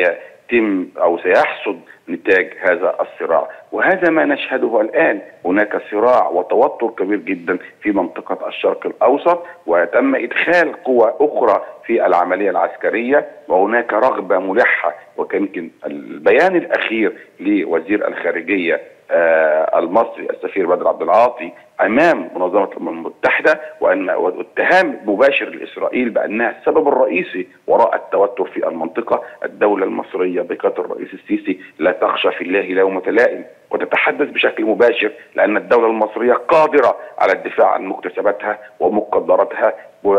سيتم او سيحصد نتاج هذا الصراع وهذا ما نشهده الان هناك صراع وتوتر كبير جدا في منطقه الشرق الاوسط وتم ادخال قوى اخرى في العمليه العسكريه وهناك رغبه ملحه وكان يمكن البيان الاخير لوزير الخارجيه آه المصري السفير بدر عبد العاطي امام منظمه الامم المتحده وان واتهام مباشر لاسرائيل بانها السبب الرئيسي وراء التوتر في المنطقه الدوله المصريه بقياده الرئيس السيسي لا تخشى في الله لومه لائم وتتحدث بشكل مباشر لان الدوله المصريه قادره على الدفاع عن مكتسباتها ومقدراتها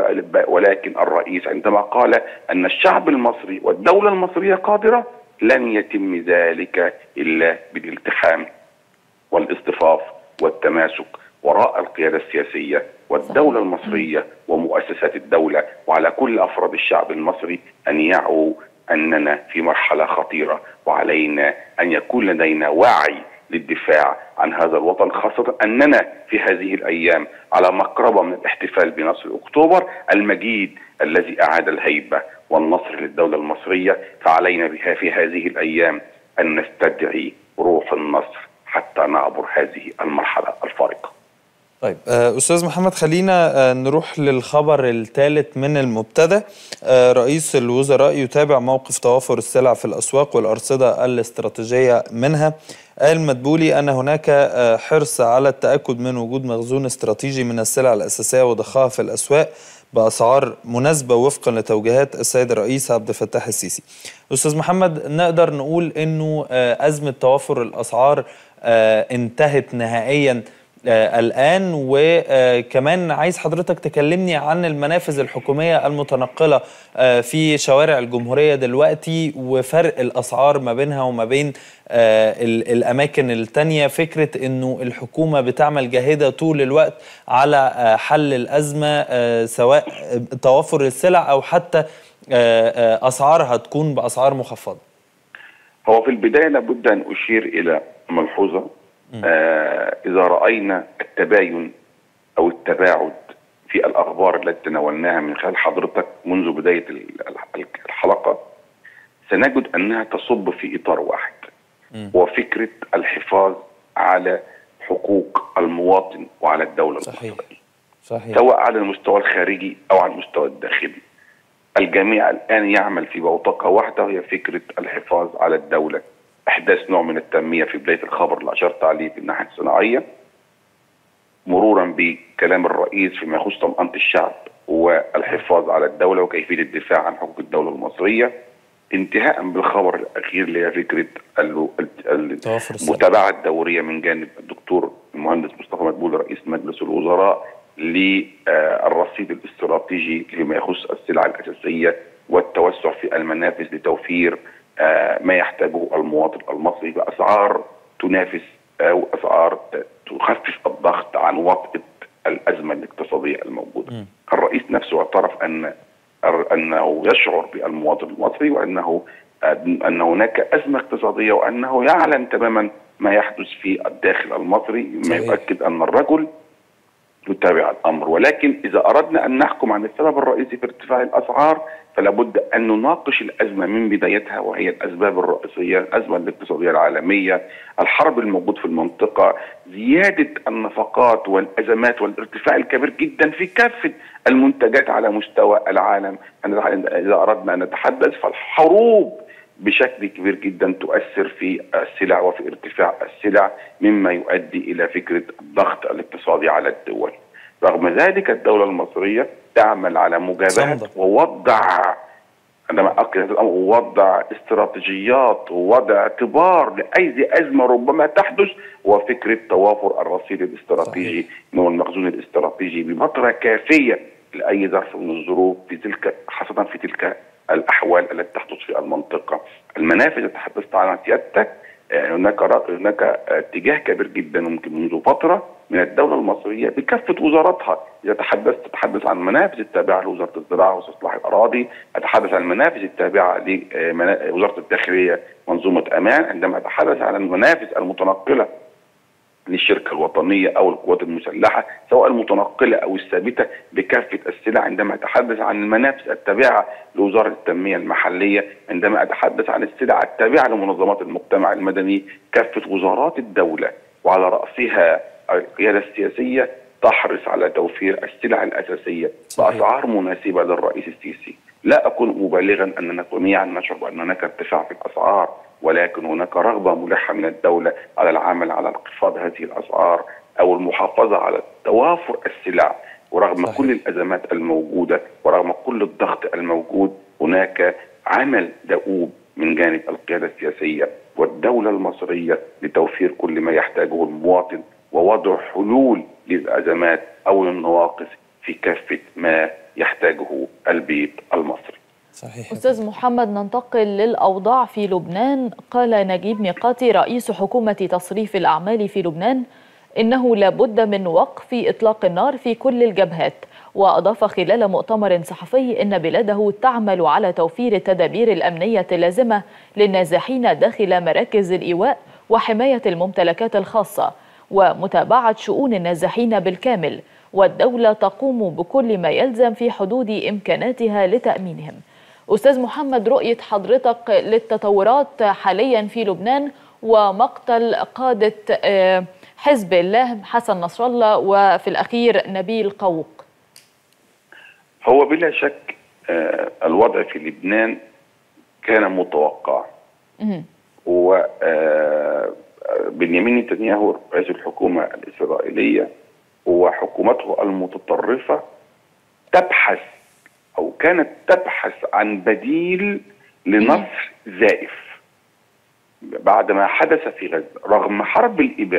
ولكن الرئيس عندما قال ان الشعب المصري والدوله المصريه قادره لن يتم ذلك الا بالالتحام والاصطفاف والتماسك وراء القياده السياسيه والدوله المصريه ومؤسسات الدوله وعلى كل افراد الشعب المصري ان يعوا اننا في مرحله خطيره وعلينا ان يكون لدينا وعي للدفاع عن هذا الوطن خاصة أننا في هذه الأيام على مقربة من الاحتفال بنصر أكتوبر المجيد الذي أعاد الهيبة والنصر للدولة المصرية فعلينا بها في هذه الأيام أن نستدعي روح النصر حتى نعبر هذه المرحلة الفارقة طيب آه، أستاذ محمد خلينا آه، نروح للخبر الثالث من المبتدأ آه، رئيس الوزراء يتابع موقف توافر السلع في الأسواق والأرصدة الاستراتيجية منها قال مدبولي أن هناك آه، حرص على التأكد من وجود مخزون استراتيجي من السلع الأساسية وضخها في الأسواق بأسعار مناسبة وفقا لتوجيهات السيد الرئيس عبد الفتاح السيسي أستاذ محمد نقدر نقول أنه آه، أزمة توافر الأسعار آه، انتهت نهائيا آه، الآن وكمان عايز حضرتك تكلمني عن المنافذ الحكومية المتنقلة آه، في شوارع الجمهورية دلوقتي وفرق الأسعار ما بينها وما بين آه، ال- الأماكن التانية فكرة أنه الحكومة بتعمل جاهدة طول الوقت على آه، حل الأزمة آه، سواء توفر السلع أو حتى آه، آه، أسعارها تكون بأسعار مخفضة هو في البداية لابد أن أشير إلى ملحوظة آه إذا رأينا التباين أو التباعد في الأخبار التي تناولناها من خلال حضرتك منذ بداية ال- ال- الحلقة سنجد أنها تصب في إطار واحد وفكرة الحفاظ على حقوق المواطن وعلى الدولة صحيح صحيح سواء على المستوى الخارجي أو على المستوى الداخلي الجميع الآن يعمل في بوتقة واحدة وهي فكرة الحفاظ على الدولة إحداث نوع من التنمية في بداية الخبر اللي أشرت عليه في الناحية الصناعية مرورا بكلام الرئيس فيما يخص طمأنة الشعب والحفاظ على الدولة وكيفية الدفاع عن حقوق الدولة المصرية انتهاء بالخبر الأخير اللي هي فكرة ال- ال- توفر السلع. المتابعة الدورية من جانب الدكتور المهندس مصطفى مدبول رئيس مجلس الوزراء للرصيد الاستراتيجي فيما يخص السلع الأساسية والتوسع في المنافذ لتوفير آه، ما يحتاجه المواطن المصري بأسعار تنافس أو أسعار ت- تخفف الضغط عن وطأة الأزمة الاقتصادية الموجودة الرئيس نفسه اعترف أن أنه يشعر بالمواطن المصري وأنه أن هناك أزمة اقتصادية وأنه يعلم تماما ما يحدث في الداخل المصري ما صحيح. يؤكد أن الرجل يتابع الامر ولكن اذا اردنا ان نحكم عن السبب الرئيسي في ارتفاع الاسعار فلا بد ان نناقش الازمه من بدايتها وهي الاسباب الرئيسيه الازمه الاقتصاديه العالميه الحرب الموجود في المنطقه زياده النفقات والازمات والارتفاع الكبير جدا في كافه المنتجات على مستوى العالم اذا اردنا ان نتحدث فالحروب بشكل كبير جدا تؤثر في السلع وفي ارتفاع السلع مما يؤدي الى فكره الضغط الاقتصادي على الدول. رغم ذلك الدوله المصريه تعمل على مجابهه ووضع عندما اؤكد هذا الامر وضع استراتيجيات ووضع اعتبار لاي ازمه ربما تحدث وفكره توافر الرصيد الاستراتيجي من المخزون الاستراتيجي بفتره كافيه لاي ظرف من الظروف في تلك خاصه في تلك الاحوال التي تحدث في المنطقه. المنافذ اللي تحدثت عنها سيادتك آه، هناك رأ- هناك اتجاه كبير جدا ممكن منذ فتره من الدوله المصريه بكافه وزاراتها اذا تحدثت تتحدث عن منافذ التابعه لوزاره الزراعه واستصلاح الاراضي، اتحدث عن المنافذ التابعه لوزاره الداخليه منظومه امان، عندما اتحدث عن المنافذ المتنقله للشركه الوطنيه او القوات المسلحه سواء المتنقله او الثابته بكافه السلع عندما اتحدث عن المنافذ التابعه لوزاره التنميه المحليه عندما اتحدث عن السلع التابعه لمنظمات المجتمع المدني كافه وزارات الدوله وعلى راسها القياده السياسيه تحرص على توفير السلع الاساسيه باسعار مناسبه للرئيس السيسي لا اكون مبالغا اننا جميعا نشعر بان هناك ارتفاع في الاسعار ولكن هناك رغبه ملحه من الدوله على العمل على انخفاض هذه الاسعار او المحافظه على توافر السلع ورغم صحيح. كل الازمات الموجوده ورغم كل الضغط الموجود هناك عمل دؤوب من جانب القياده السياسيه والدوله المصريه لتوفير كل ما يحتاجه المواطن ووضع حلول للازمات او للنواقص في كافه ما يحتاجه البيت المصري. صحيح أستاذ محمد ننتقل للأوضاع في لبنان قال نجيب ميقاتي رئيس حكومة تصريف الأعمال في لبنان إنه لابد من وقف إطلاق النار في كل الجبهات وأضاف خلال مؤتمر صحفي إن بلاده تعمل على توفير التدابير الأمنية اللازمة للنازحين داخل مراكز الإيواء وحماية الممتلكات الخاصة ومتابعة شؤون النازحين بالكامل والدولة تقوم بكل ما يلزم في حدود إمكاناتها لتأمينهم أستاذ محمد رؤية حضرتك للتطورات حاليا في لبنان ومقتل قادة حزب الله حسن نصر الله وفي الأخير نبيل قوق هو بلا شك الوضع في لبنان كان متوقع و بنيامين نتنياهو رئيس الحكومة الإسرائيلية وحكومته المتطرفة تبحث أو كانت تبحث عن بديل لنصر زائف بعد ما حدث في غزة رغم حرب الإبادة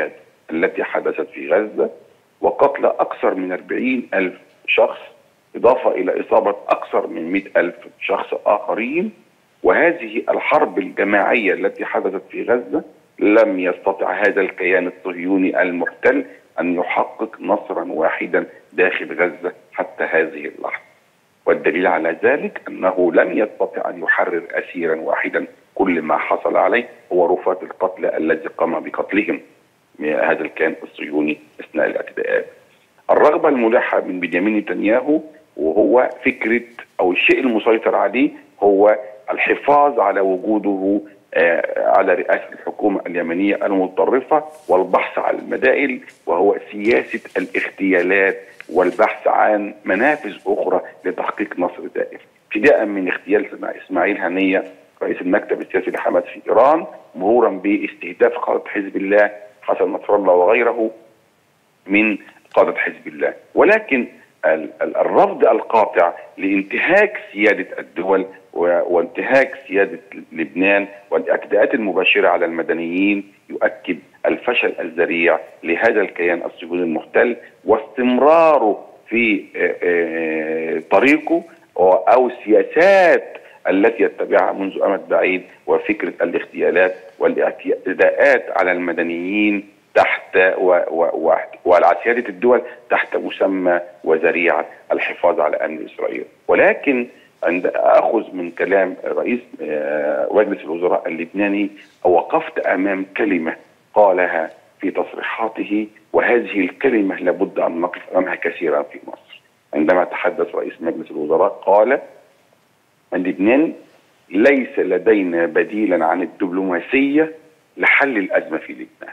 التي حدثت في غزة وقتل أكثر من 40 ألف شخص إضافة إلى إصابة أكثر من 100 ألف شخص آخرين وهذه الحرب الجماعية التي حدثت في غزة لم يستطع هذا الكيان الصهيوني المحتل أن يحقق نصرا واحدا داخل غزة حتى هذه اللحظة والدليل على ذلك أنه لم يستطع أن يحرر أسيرا واحدا كل ما حصل عليه هو رفات القتلى الذي قام بقتلهم من هذا الكيان الصهيوني أثناء الاعتداءات الرغبة الملحة من بنيامين نتنياهو وهو فكرة أو الشيء المسيطر عليه هو الحفاظ على وجوده آه، على رئاسة الحكومة اليمنية المتطرفة والبحث عن المدائل وهو سياسة الاغتيالات والبحث عن منافذ أخرى لتحقيق نصر دائم ابتداء من اغتيال إسماعيل هنية رئيس المكتب السياسي لحماس في إيران مرورا باستهداف قادة حزب الله حسن نصر الله وغيره من قادة حزب الله ولكن ال- ال- الرفض القاطع لانتهاك سيادة الدول و- وانتهاك سيادة لبنان والاعتداءات المباشرة على المدنيين يؤكد الفشل الذريع لهذا الكيان الصهيوني المحتل واستمراره في آه، آه، طريقه أو سياسات التي يتبعها منذ أمد بعيد وفكرة الاغتيالات والاعتداءات على المدنيين تحت و و و وعلى سيادة الدول تحت مسمى وذريعة الحفاظ على أمن إسرائيل ولكن عند أخذ من كلام رئيس آه، مجلس الوزراء اللبناني وقفت أمام كلمة قالها في تصريحاته وهذه الكلمة لابد أن نقف أمامها كثيرا في مصر عندما تحدث رئيس مجلس الوزراء قال أن لبنان ليس لدينا بديلا عن الدبلوماسية لحل الأزمة في لبنان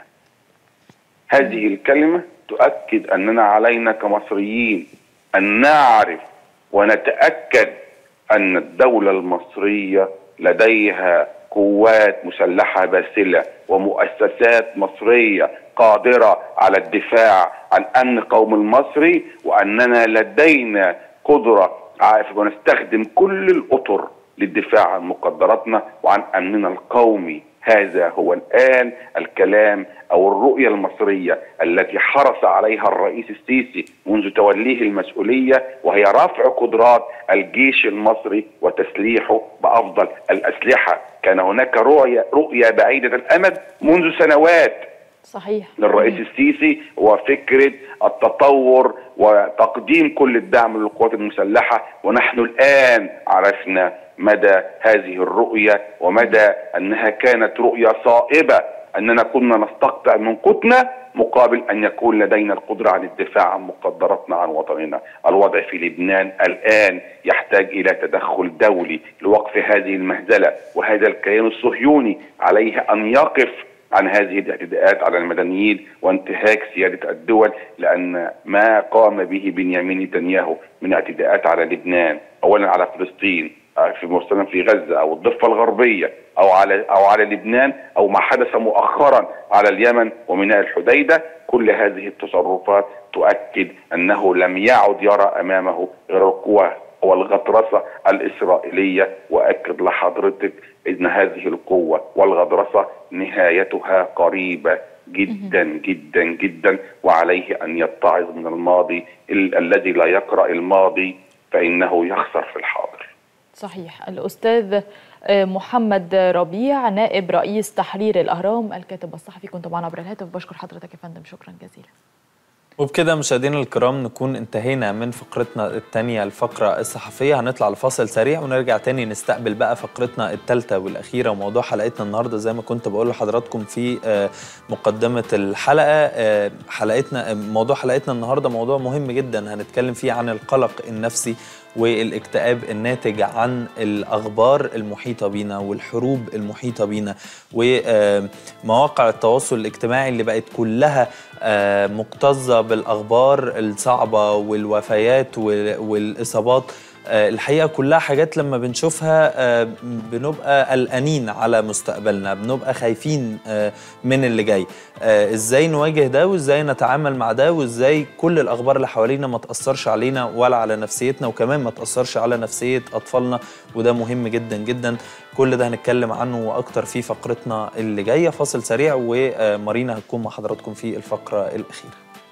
هذه الكلمة تؤكد أننا علينا كمصريين أن نعرف ونتأكد أن الدولة المصرية لديها قوات مسلحة باسلة ومؤسسات مصرية قادرة على الدفاع عن أمن القوم المصري وأننا لدينا قدرة عارف ونستخدم كل الأطر للدفاع عن مقدراتنا وعن أمننا القومي هذا هو الآن الكلام أو الرؤية المصرية التي حرص عليها الرئيس السيسي منذ توليه المسؤولية وهي رفع قدرات الجيش المصري وتسليحه بأفضل الأسلحة كان هناك رؤية, رؤية بعيدة الأمد منذ سنوات صحيح للرئيس السيسي وفكرة التطور وتقديم كل الدعم للقوات المسلحة ونحن الآن عرفنا مدى هذه الرؤية ومدى أنها كانت رؤية صائبة أننا كنا نستقطع من قوتنا مقابل أن يكون لدينا القدرة على الدفاع عن مقدراتنا عن وطننا الوضع في لبنان الآن يحتاج إلى تدخل دولي لوقف هذه المهزلة وهذا الكيان الصهيوني عليه أن يقف عن هذه الاعتداءات على المدنيين وانتهاك سيادة الدول لأن ما قام به بنيامين نتنياهو من اعتداءات على لبنان أولا على فلسطين في مثلا في غزة أو الضفة الغربية أو على أو على لبنان أو ما حدث مؤخرا على اليمن وميناء الحديدة كل هذه التصرفات تؤكد أنه لم يعد يرى أمامه غير القوى والغطرسة الإسرائيلية وأكد لحضرتك أن هذه القوة والغطرسة نهايتها قريبة جدا جدا جدا وعليه أن يتعظ من الماضي ال- الذي لا يقرأ الماضي فإنه يخسر في الحاضر صحيح الأستاذ آه، محمد ربيع نائب رئيس تحرير الأهرام الكاتب الصحفي كنت معنا عبر الهاتف بشكر حضرتك يا فندم شكرا جزيلا وبكده مشاهدينا الكرام نكون انتهينا من فقرتنا الثانية الفقرة الصحفية هنطلع لفاصل سريع ونرجع تاني نستقبل بقى فقرتنا الثالثة والأخيرة وموضوع حلقتنا النهاردة زي ما كنت بقول لحضراتكم في آه، مقدمة الحلقة آه، حلقتنا آه، موضوع حلقتنا النهاردة موضوع مهم جدا هنتكلم فيه عن القلق النفسي والاكتئاب الناتج عن الأخبار المحيطة بينا والحروب المحيطة بينا ومواقع التواصل الاجتماعي اللي بقت كلها آه، مكتظة بالأخبار الصعبة والوفيات وال- والإصابات آه، الحقيقه كلها حاجات لما بنشوفها آه، بنبقى قلقانين على مستقبلنا بنبقى خايفين آه، من اللي جاي آه، ازاي نواجه ده وازاي نتعامل مع ده وازاي كل الاخبار اللي حوالينا ما تاثرش علينا ولا على نفسيتنا وكمان ما تاثرش على نفسيه اطفالنا وده مهم جدا جدا كل ده هنتكلم عنه واكتر في فقرتنا اللي جايه فاصل سريع ومارينا هتكون مع حضراتكم في الفقره الاخيره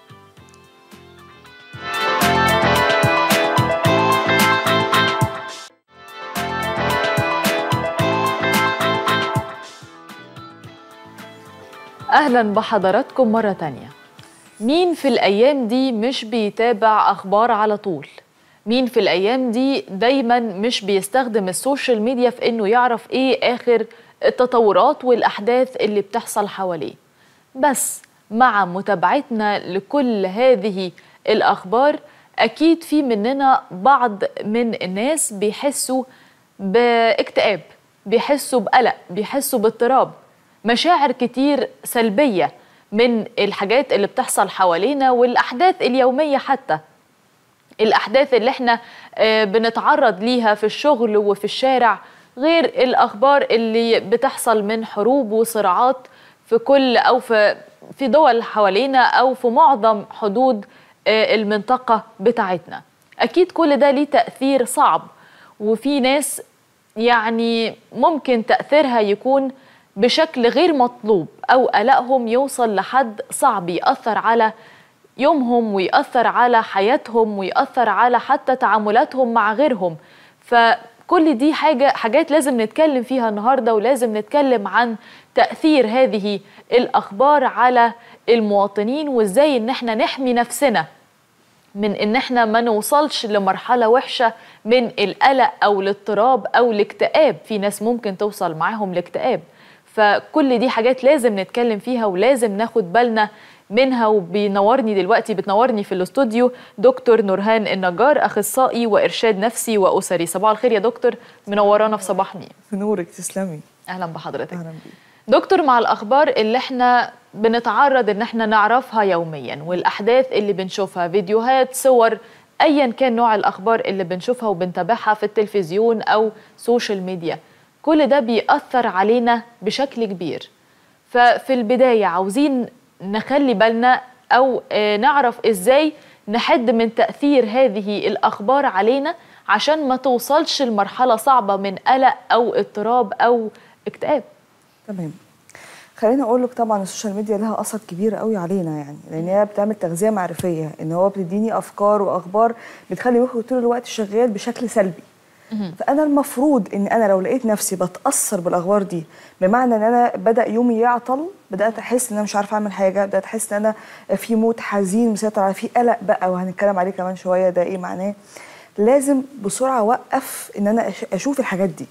أهلا بحضراتكم مرة تانية مين في الأيام دي مش بيتابع أخبار على طول؟ مين في الأيام دي دايما مش بيستخدم السوشيال ميديا في إنه يعرف إيه آخر التطورات والأحداث اللي بتحصل حواليه بس مع متابعتنا لكل هذه الأخبار أكيد في مننا بعض من الناس بيحسوا باكتئاب بيحسوا بقلق بيحسوا باضطراب مشاعر كتير سلبية من الحاجات اللي بتحصل حوالينا والأحداث اليومية حتى الأحداث اللي احنا آه، بنتعرض ليها في الشغل وفي الشارع غير الأخبار اللي بتحصل من حروب وصراعات في كل أو في في دول حوالينا أو في معظم حدود آه، المنطقة بتاعتنا أكيد كل ده ليه تأثير صعب وفي ناس يعني ممكن تأثيرها يكون بشكل غير مطلوب أو قلقهم يوصل لحد صعب يأثر على يومهم ويأثر على حياتهم ويأثر على حتى تعاملاتهم مع غيرهم فكل دي حاجة حاجات لازم نتكلم فيها النهاردة ولازم نتكلم عن تأثير هذه الأخبار على المواطنين وإزاي إن احنا نحمي نفسنا من ان احنا ما نوصلش لمرحله وحشه من القلق او الاضطراب او الاكتئاب في ناس ممكن توصل معاهم لاكتئاب فكل دي حاجات لازم نتكلم فيها ولازم ناخد بالنا منها وبينورني دلوقتي بتنورني في الاستوديو دكتور نورهان النجار اخصائي وارشاد نفسي واسري صباح الخير يا دكتور منورانا في صباح مين في نورك تسلمي اهلا بحضرتك اهلا بيك دكتور مع الأخبار اللي احنا بنتعرض إن احنا نعرفها يوميا والأحداث اللي بنشوفها فيديوهات صور أيا كان نوع الأخبار اللي بنشوفها وبنتابعها في التلفزيون أو سوشيال ميديا كل ده بيأثر علينا بشكل كبير ففي البداية عاوزين نخلي بالنا أو آه، نعرف إزاي نحد من تأثير هذه الأخبار علينا عشان ما توصلش لمرحلة صعبة من قلق أو اضطراب أو اكتئاب تمام خليني اقول لك طبعا السوشيال ميديا لها اثر كبير قوي علينا يعني لان هي بتعمل تغذيه معرفيه ان هو بتديني افكار واخبار بتخلي مخي طول الوقت شغال بشكل سلبي فانا المفروض ان انا لو لقيت نفسي بتاثر بالاخبار دي بمعنى ان انا بدا يومي يعطل بدات احس ان انا مش عارفه اعمل حاجه بدات احس ان انا في موت حزين مسيطر على في قلق بقى وهنتكلم عليه كمان شويه ده ايه معناه لازم بسرعه اوقف ان انا أش- اشوف الحاجات دي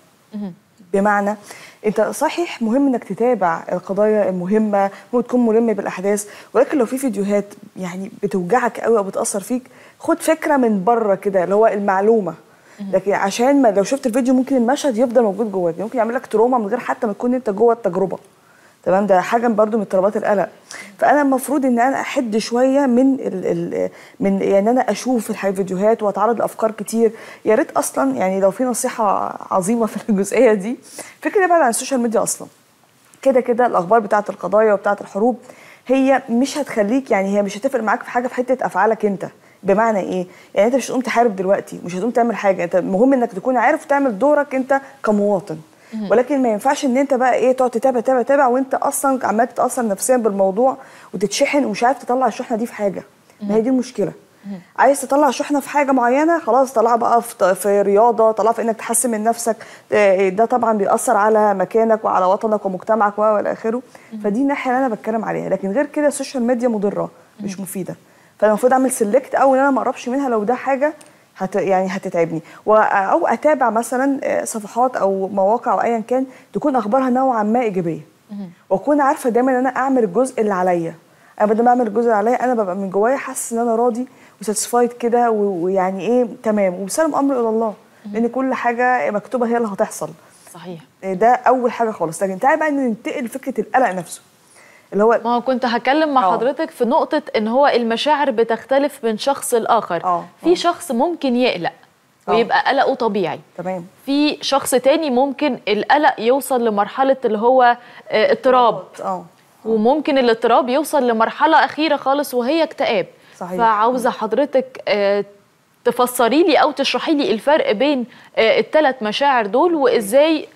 بمعنى انت صحيح مهم انك تتابع القضايا المهمه وتكون ملم بالاحداث ولكن لو في فيديوهات يعني بتوجعك قوي او بتاثر فيك خد فكره من بره كده اللي هو المعلومه لكن عشان ما لو شفت الفيديو ممكن المشهد يفضل موجود جواك ممكن يعمل لك تروما من غير حتى ما تكون انت جوه التجربه تمام ده حاجه برضو من اضطرابات القلق فانا المفروض ان انا احد شويه من ال ال من يعني انا اشوف الح- الفيديوهات واتعرض لافكار كتير يا ريت اصلا يعني لو في نصيحه عظيمه في الجزئيه دي فكره ابعد عن السوشيال ميديا اصلا كده كده الاخبار بتاعه القضايا وبتاعه الحروب هي مش هتخليك يعني هي مش هتفرق معاك في حاجه في حته افعالك انت بمعنى ايه يعني انت مش هتقوم تحارب دلوقتي مش هتقوم تعمل حاجه انت المهم انك تكون عارف تعمل دورك انت كمواطن مهم. ولكن ما ينفعش ان انت بقى ايه تقعد تتابع تتابع تتابع وانت اصلا عمال تتاثر نفسيا بالموضوع وتتشحن ومش عارف تطلع الشحنه دي في حاجه ما هي دي المشكله عايز تطلع شحنه في حاجه معينه خلاص طلعها بقى في, في رياضه طلعها في انك تحسن من نفسك آه، ده طبعا بيأثر على مكانك وعلى وطنك ومجتمعك و الى اخره فدي الناحيه اللي انا بتكلم عليها لكن غير كده السوشيال ميديا مضره مش مفيده فانا المفروض اعمل سيلكت او ان انا ما اقربش منها لو ده حاجه هت يعني هتتعبني و- او اتابع مثلا آه، صفحات او مواقع او ايا كان تكون اخبارها نوعا ما ايجابيه واكون عارفه دايما ان انا اعمل الجزء اللي عليا انا بدل ما اعمل الجزء اللي عليا انا ببقى من جوايا حاسس ان انا راضي وساتسفايد كده و- ويعني ايه تمام وبسلم امر الى الله لان كل حاجه مكتوبه هي اللي هتحصل صحيح ده اول حاجه خالص لكن تعالى بقى ننتقل لفكره القلق نفسه اللي هو ما هو كنت هكلم مع حضرتك في نقطة ان هو المشاعر بتختلف من شخص لآخر في شخص ممكن يقلق ويبقى قلقه طبيعي تمام في شخص تاني ممكن القلق يوصل لمرحله اللي هو آه، اضطراب اه وممكن الاضطراب يوصل لمرحله اخيره خالص وهي اكتئاب صحيح. فعاوزه حضرتك آه، تفسري لي او تشرحي لي الفرق بين الثلاث مشاعر دول وازاي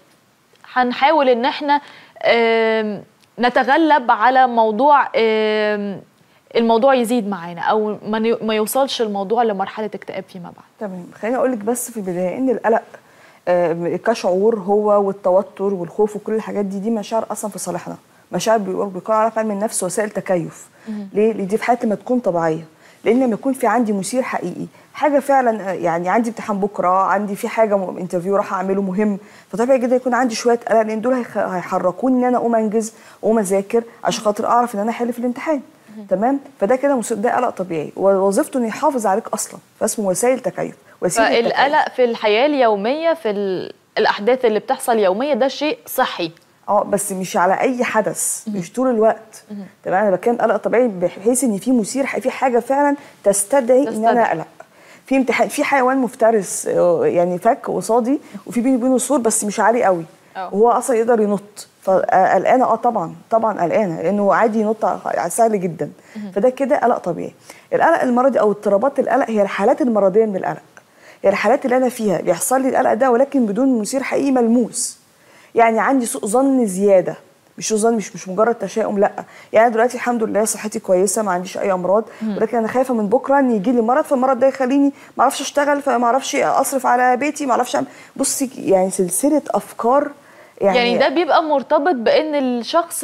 هنحاول ان احنا آم، نتغلب على موضوع آم، الموضوع يزيد معانا او ما ني- ما يوصلش الموضوع لمرحله اكتئاب فيما بعد تمام خليني اقول لك بس في البدايه ان القلق آه، كشعور هو والتوتر والخوف وكل الحاجات دي دي مشاعر اصلا في صالحنا مشاعر بيقول بيقول عليها في علم النفس وسائل تكيف ليه؟ لان دي في حالة لما تكون طبيعيه لان لما يكون في عندي مثير حقيقي حاجه فعلا آه، يعني عندي امتحان بكره عندي في حاجه م- انترفيو راح اعمله مهم فطبيعي جدا يكون عندي شويه قلق لان دول هيخ- هيحركوني ان انا اقوم انجز واقوم اذاكر عشان خاطر اعرف ان انا احل في الامتحان تمام فده كده مثير- ده قلق طبيعي ووظيفته انه يحافظ عليك اصلا فاسمه وسائل تكيف وسيله تكيف. فالقلق في الحياه اليوميه في ال- الاحداث اللي بتحصل يوميا ده شيء صحي اه بس مش على اي حدث مش طول الوقت تمام انا بتكلم قلق طبيعي بحيث ان في مثير في حاجه فعلا تستدعي ان انا تستدعي. اقلق في امتحان في حيوان مفترس آه، يعني فك قصادي وفي بيني وبينه سور بس مش عالي قوي أه. وهو اصلا يقدر ينط فقلقانه اه طبعا طبعا قلقانه لانه عادي ينط ع- سهل جدا فده كده قلق طبيعي القلق المرضي او اضطرابات القلق هي الحالات المرضيه من القلق هي الحالات اللي انا فيها بيحصل لي القلق ده ولكن بدون مثير حقيقي ملموس يعني عندي سوء ظن زياده مش سوء ظن مش مش مجرد تشاؤم لا يعني أنا دلوقتي الحمد لله صحتي كويسه ما عنديش اي امراض مم. ولكن انا خايفه من بكره ان يجي لي مرض فالمرض ده يخليني ما اعرفش اشتغل فما اعرفش اصرف على بيتي ما اعرفش أعمل- بصي يعني سلسله افكار يعني, يعني, يعني ده بيبقى مرتبط بان الشخص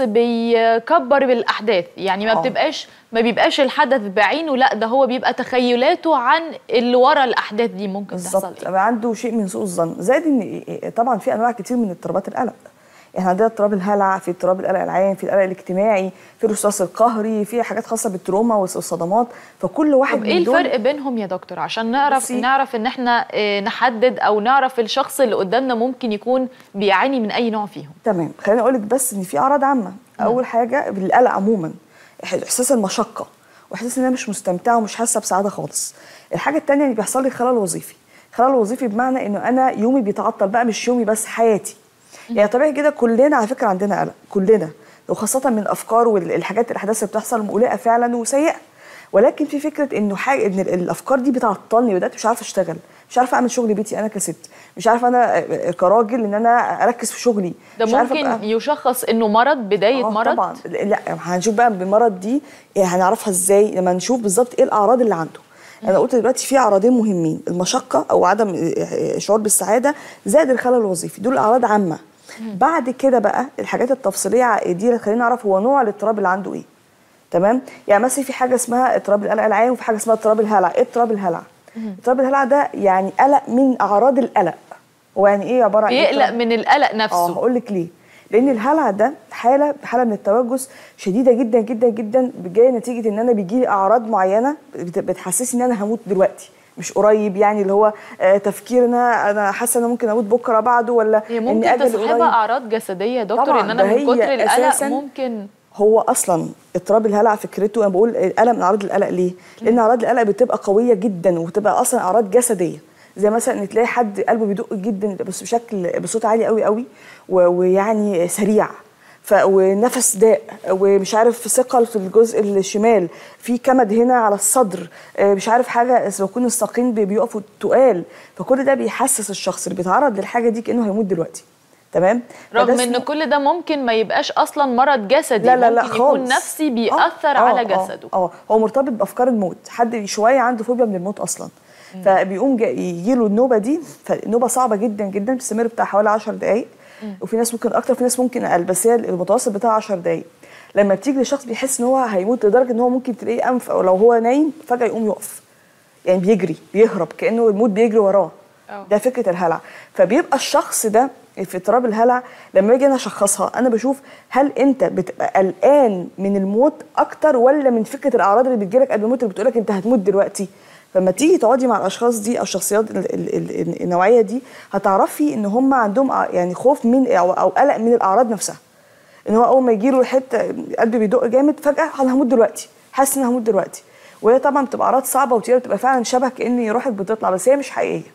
بيكبر بالاحداث يعني ما آه. بتبقاش ما بيبقاش الحدث بعينه لا ده هو بيبقى تخيلاته عن اللي ورا الاحداث دي ممكن تحصل بالظبط يبقى عنده شيء من سوء الظن زائد ان طبعا في انواع كتير من اضطرابات القلق احنا عندنا اضطراب الهلع في اضطراب القلق العام في القلق الاجتماعي في الوسواس القهري في حاجات خاصه بالتروما والصدمات فكل واحد طب ايه من دول الفرق بينهم يا دكتور عشان نعرف بصي. نعرف ان احنا آه، نحدد او نعرف الشخص اللي قدامنا ممكن يكون بيعاني من اي نوع فيهم تمام خليني اقول لك بس ان في اعراض عامه اول حاجه بالقلق عموما إح- احساس المشقه واحساس ان انا مش مستمتعه ومش حاسه بسعاده خالص الحاجه الثانيه ان بيحصل لي خلل وظيفي خلل وظيفي بمعنى انه انا يومي بيتعطل بقى مش يومي بس حياتي يعني طبيعي كده كلنا على فكره عندنا قلق كلنا وخاصه من الافكار والحاجات الاحداث اللي بتحصل مقلقه فعلا وسيئه ولكن في فكره انه حاجه ان ال- الافكار دي بتعطلني بدات مش عارفه اشتغل مش عارفه اعمل شغل بيتي انا كست مش عارفه انا آه، كراجل ان انا اركز في شغلي ده مش عارفة ممكن أبقى- يشخص انه مرض بدايه آه مرض طبعا لا هنشوف بقى بالمرض دي إيه هنعرفها ازاي لما نشوف بالظبط ايه الاعراض اللي عنده انا قلت دلوقتي في اعراضين مهمين المشقه او عدم الشعور بالسعاده زائد الخلل الوظيفي دول اعراض عامه بعد كده بقى الحاجات التفصيليه دي اللي خلينا نعرف هو نوع الاضطراب اللي عنده ايه تمام يعني مثلا في حاجه اسمها اضطراب القلق العام وفي حاجه اسمها اضطراب الهلع ايه اضطراب الهلع اضطراب الهلع ده يعني قلق من اعراض القلق هو يعني ايه عباره عن إيه بيقلق اضطراب؟ من القلق نفسه اه هقول لك ليه لان الهلع ده حاله حاله من التوجس شديده جدا جدا جدا جايه نتيجه ان انا بيجي لي اعراض معينه بت- بتحسسني ان انا هموت دلوقتي مش قريب يعني اللي هو آه، تفكير ان انا انا حاسه ان أنا ممكن اموت بكره بعده ولا هي ان ممكن اجلي تصاحبها قريب اعراض جسديه يا دكتور طبعاً، ان انا ده من هي كتر القلق أساساً- ممكن هو اصلا اضطراب الهلع فكرته انا بقول القلق من اعراض القلق ليه؟ لان اعراض القلق بتبقى قويه جدا وبتبقى اصلا اعراض جسديه زي مثلا ان تلاقي حد قلبه بيدق جدا بس بشكل بصوت عالي قوي قوي و- ويعني سريع ف ونفس ضاق ومش عارف ثقل في الجزء الشمال في كمد هنا على الصدر آه، مش عارف حاجه بيكون الساقين بي- بيقفوا تقال فكل ده بيحسس الشخص اللي بيتعرض للحاجه دي كانه هيموت دلوقتي تمام رغم فده ان اسمه- كل ده ممكن ما يبقاش اصلا مرض جسدي لا لا لا ممكن يكون خالص. نفسي بيأثر آه، على آه، جسده اه هو مرتبط بافكار الموت حد شويه عنده فوبيا من الموت اصلا فبيقوم يجي له النوبه دي فالنوبه صعبه جدا جدا بتستمر بتاع حوالي 10 دقائق وفي ناس ممكن اكتر في ناس ممكن اقل بس هي المتوسط بتاعها 10 دقائق لما بتيجي لشخص بيحس ان هو هيموت لدرجه ان هو ممكن تلاقيه انف او لو هو نايم فجاه يقوم يقف يعني بيجري بيهرب كانه الموت بيجري وراه ده فكره الهلع فبيبقى الشخص ده في اضطراب الهلع لما اجي انا اشخصها انا بشوف هل انت بتبقى قلقان من الموت اكتر ولا من فكره الاعراض اللي بتجيلك قبل الموت اللي بتقولك انت هتموت دلوقتي فلما تيجي تقعدي مع الاشخاص دي او الشخصيات ال- ال- ال- النوعيه دي هتعرفي ان هم عندهم ع- يعني خوف من او أو قلق من الاعراض نفسها ان هو اول ما يجي له حته قلبه بيدق جامد فجاه انا هموت دلوقتي حاسس ان انا هموت دلوقتي وهي طبعا بتبقى اعراض صعبه وتقيله بتبقى فعلا شبه كان روحك بتطلع بس هي مش حقيقيه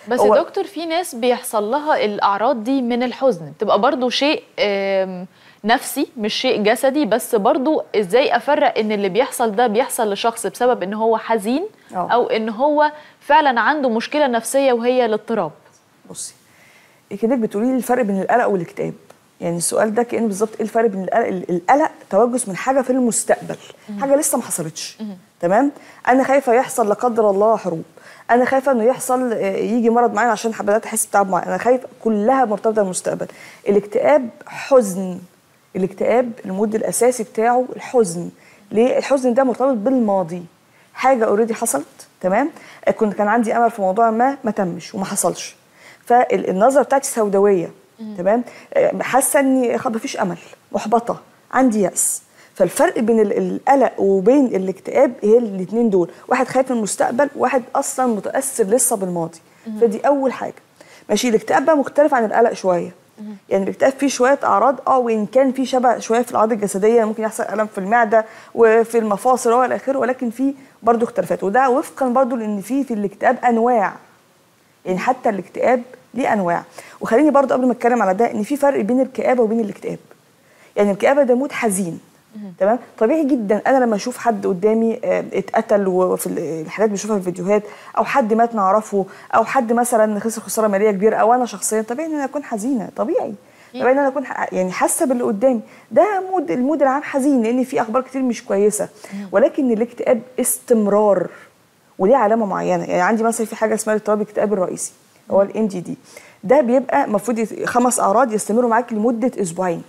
بس هو- يا دكتور في ناس بيحصل لها الاعراض دي من الحزن بتبقى برضو شيء آم، نفسي مش شيء جسدي بس برضو ازاي افرق ان اللي بيحصل ده بيحصل لشخص بسبب ان هو حزين أه. او ان هو فعلا عنده مشكله نفسيه وهي الاضطراب بصي كده بتقولي لي الفرق بين القلق والاكتئاب يعني السؤال ده كأنه بالظبط ايه الفرق بين القلق القلق توجس من حاجه في المستقبل حاجه لسه ما حصلتش تمام انا خايفه يحصل لا قدر الله حروب انا خايفه انه يحصل آه، يجي مرض معين عشان بدات احس بتعب معين انا خايفه كلها مرتبطه بالمستقبل الاكتئاب حزن الاكتئاب المود الاساسي بتاعه الحزن ليه الحزن ده مرتبط بالماضي حاجه اوريدي حصلت تمام آه، كنت كان عندي امل في موضوع ما ما تمش وما حصلش فالنظره بتاعتي سوداويه تمام آه، حاسه اني خلاص مفيش امل محبطه عندي يأس فالفرق بين ال- القلق وبين الاكتئاب هي الاثنين دول واحد خايف من المستقبل واحد اصلا متاثر لسه بالماضي فدي اول حاجه ماشي الاكتئاب بقى مختلف عن القلق شويه يعني الاكتئاب فيه شويه اعراض اه وان كان فيه شبه شويه في الاعراض الجسديه ممكن يحصل الم في المعده وفي المفاصل والى اخره ولكن فيه برضه اختلافات وده وفقا برضه لان فيه في الاكتئاب انواع يعني حتى الاكتئاب ليه انواع وخليني برضه قبل ما اتكلم على ده ان في فرق بين الكآبه وبين الاكتئاب يعني الكآبه ده مود حزين تمام طبيعي جدا انا لما اشوف حد قدامي آه، اتقتل وفي ال- الحاجات بنشوفها في الفيديوهات او حد مات نعرفه او حد مثلا خسر خساره ماليه كبيره او انا شخصيا طبيعي ان انا اكون حزينه طبيعي طبيعي ان انا اكون ح- يعني حاسه باللي قدامي ده مود المود العام حزين لان في اخبار كتير مش كويسه ولكن الاكتئاب استمرار وليه علامه معينه يعني عندي مثلا في حاجه اسمها اضطراب الاكتئاب الرئيسي هو الان دي دي ده بيبقى المفروض يت- خمس اعراض يستمروا معاك لمده اسبوعين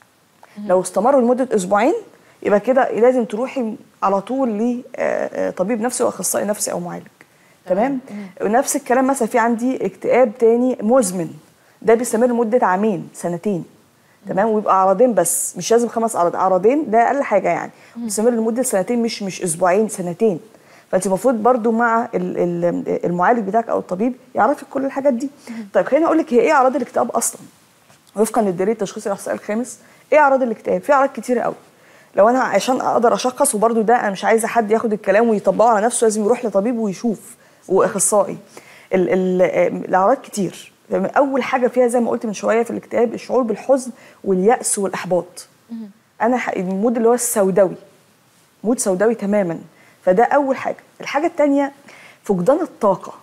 لو استمروا لمده اسبوعين يبقى كده لازم تروحي على طول لطبيب نفسي واخصائي نفسي او معالج تمام ونفس الكلام مثلا في عندي اكتئاب تاني مزمن ده بيستمر لمده عامين سنتين تمام ويبقى عرضين بس مش لازم خمس اعراض عرضين ده اقل حاجه يعني بيستمر لمده سنتين مش مش اسبوعين سنتين فانت المفروض برضو مع ال- ال- المعالج بتاعك او الطبيب يعرفك كل الحاجات دي طيب خليني اقول لك هي ايه اعراض الاكتئاب اصلا وفقا للدليل التشخيصي الاحصائي الخامس ايه اعراض الاكتئاب في اعراض كتيره قوي لو انا عشان اقدر اشخص وبرضو ده انا مش عايزه حد ياخد الكلام ويطبقه على نفسه لازم يروح لطبيب ويشوف واخصائي ال ال الاعراض كتير اول حاجه فيها زي ما قلت من شويه في الاكتئاب الشعور بالحزن والياس والاحباط انا ح- المود اللي هو السوداوي مود سوداوي تماما فده اول حاجه الحاجه الثانيه فقدان الطاقه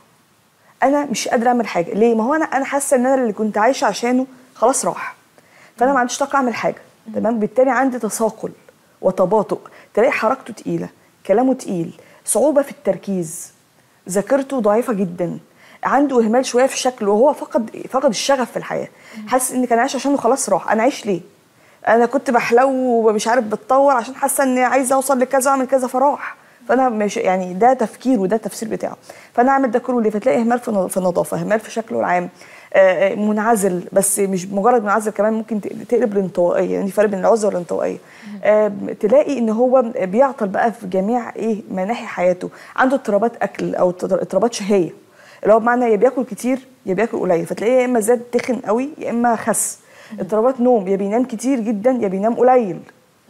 انا مش قادره اعمل حاجه ليه ما هو انا انا حاسه ان انا اللي كنت عايشه عشانه خلاص راح فانا ما عنديش طاقه اعمل حاجه تمام بالتالي عندي تثاقل وتباطؤ تلاقي حركته تقيله كلامه تقيل صعوبه في التركيز ذاكرته ضعيفه جدا عنده اهمال شويه في شكله وهو فقد فقد الشغف في الحياه حاسس ان كان عايش عشانه خلاص راح انا عايش ليه انا كنت بحلو ومش عارف بتطور عشان حاسه اني عايزه اوصل لكذا واعمل كذا فراح فانا مش يعني ده تفكير وده التفسير بتاعه فانا اعمل ده كله ليه فتلاقي اهمال في الن- في النظافه اهمال في شكله العام آه، آه، منعزل بس مش مجرد منعزل كمان ممكن ت- تقلب الانطوائيه يعني في فرق بين العزله والانطوائيه آه، تلاقي ان هو بيعطل بقى في جميع ايه مناحي حياته عنده اضطرابات اكل او اضطرابات شهيه اللي هو بمعنى يا بياكل كتير يا بياكل قليل فتلاقيه يا اما زاد تخن قوي يا اما خس اضطرابات نوم يا بينام كتير جدا يا بينام قليل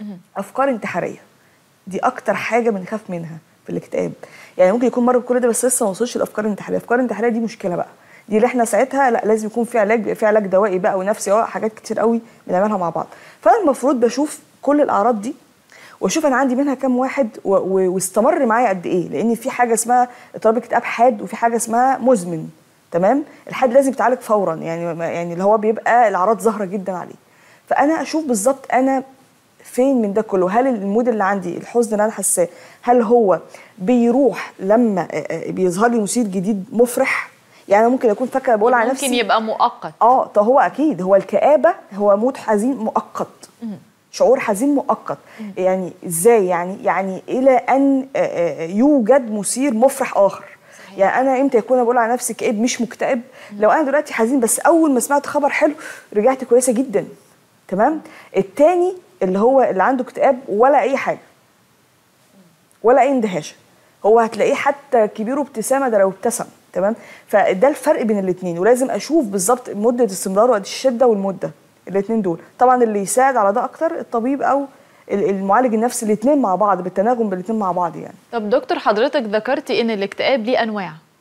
افكار انتحاريه دي اكتر حاجه بنخاف منها في الاكتئاب يعني ممكن يكون مر بكل ده بس لسه ما وصلش للافكار الانتحاريه الافكار الانتحاريه دي مشكله بقى دي اللي احنا ساعتها لا لازم يكون في علاج في علاج دوائي بقى ونفسي اه حاجات كتير قوي بنعملها مع بعض فانا المفروض بشوف كل الاعراض دي واشوف انا عندي منها كام واحد و- و- واستمر معايا قد ايه لان في حاجه اسمها اضطراب اكتئاب حاد وفي حاجه اسمها مزمن تمام الحاد لازم يتعالج فورا يعني ما- يعني اللي هو بيبقى الاعراض ظاهره جدا عليه فانا اشوف بالظبط انا فين من ده كله هل المود اللي عندي الحزن اللي انا حاساه هل هو بيروح لما آه، آه، بيظهر لي مثير جديد مفرح يعني أنا ممكن اكون فاكره بقول على نفسي ممكن يبقى مؤقت اه طب هو اكيد هو الكآبة هو مود حزين مؤقت شعور حزين مؤقت يعني ازاي يعني يعني الى ان آه، آه، يوجد مثير مفرح اخر يعني انا امتى يكون بقول على نفسي كئيب مش مكتئب لو انا دلوقتي حزين بس اول ما سمعت خبر حلو رجعت كويسه جدا تمام التاني اللي هو اللي عنده اكتئاب ولا اي حاجه ولا اي اندهاشه هو هتلاقيه حتى كبيره ابتسامه ده لو ابتسم تمام فده الفرق بين الاثنين ولازم اشوف بالظبط مده استمرار وقت الشده والمده الاثنين دول طبعا اللي يساعد على ده اكتر الطبيب او ال- المعالج النفسي الاثنين مع بعض بالتناغم بالاثنين مع بعض يعني طب دكتور حضرتك ذكرتي ان الاكتئاب ليه انواع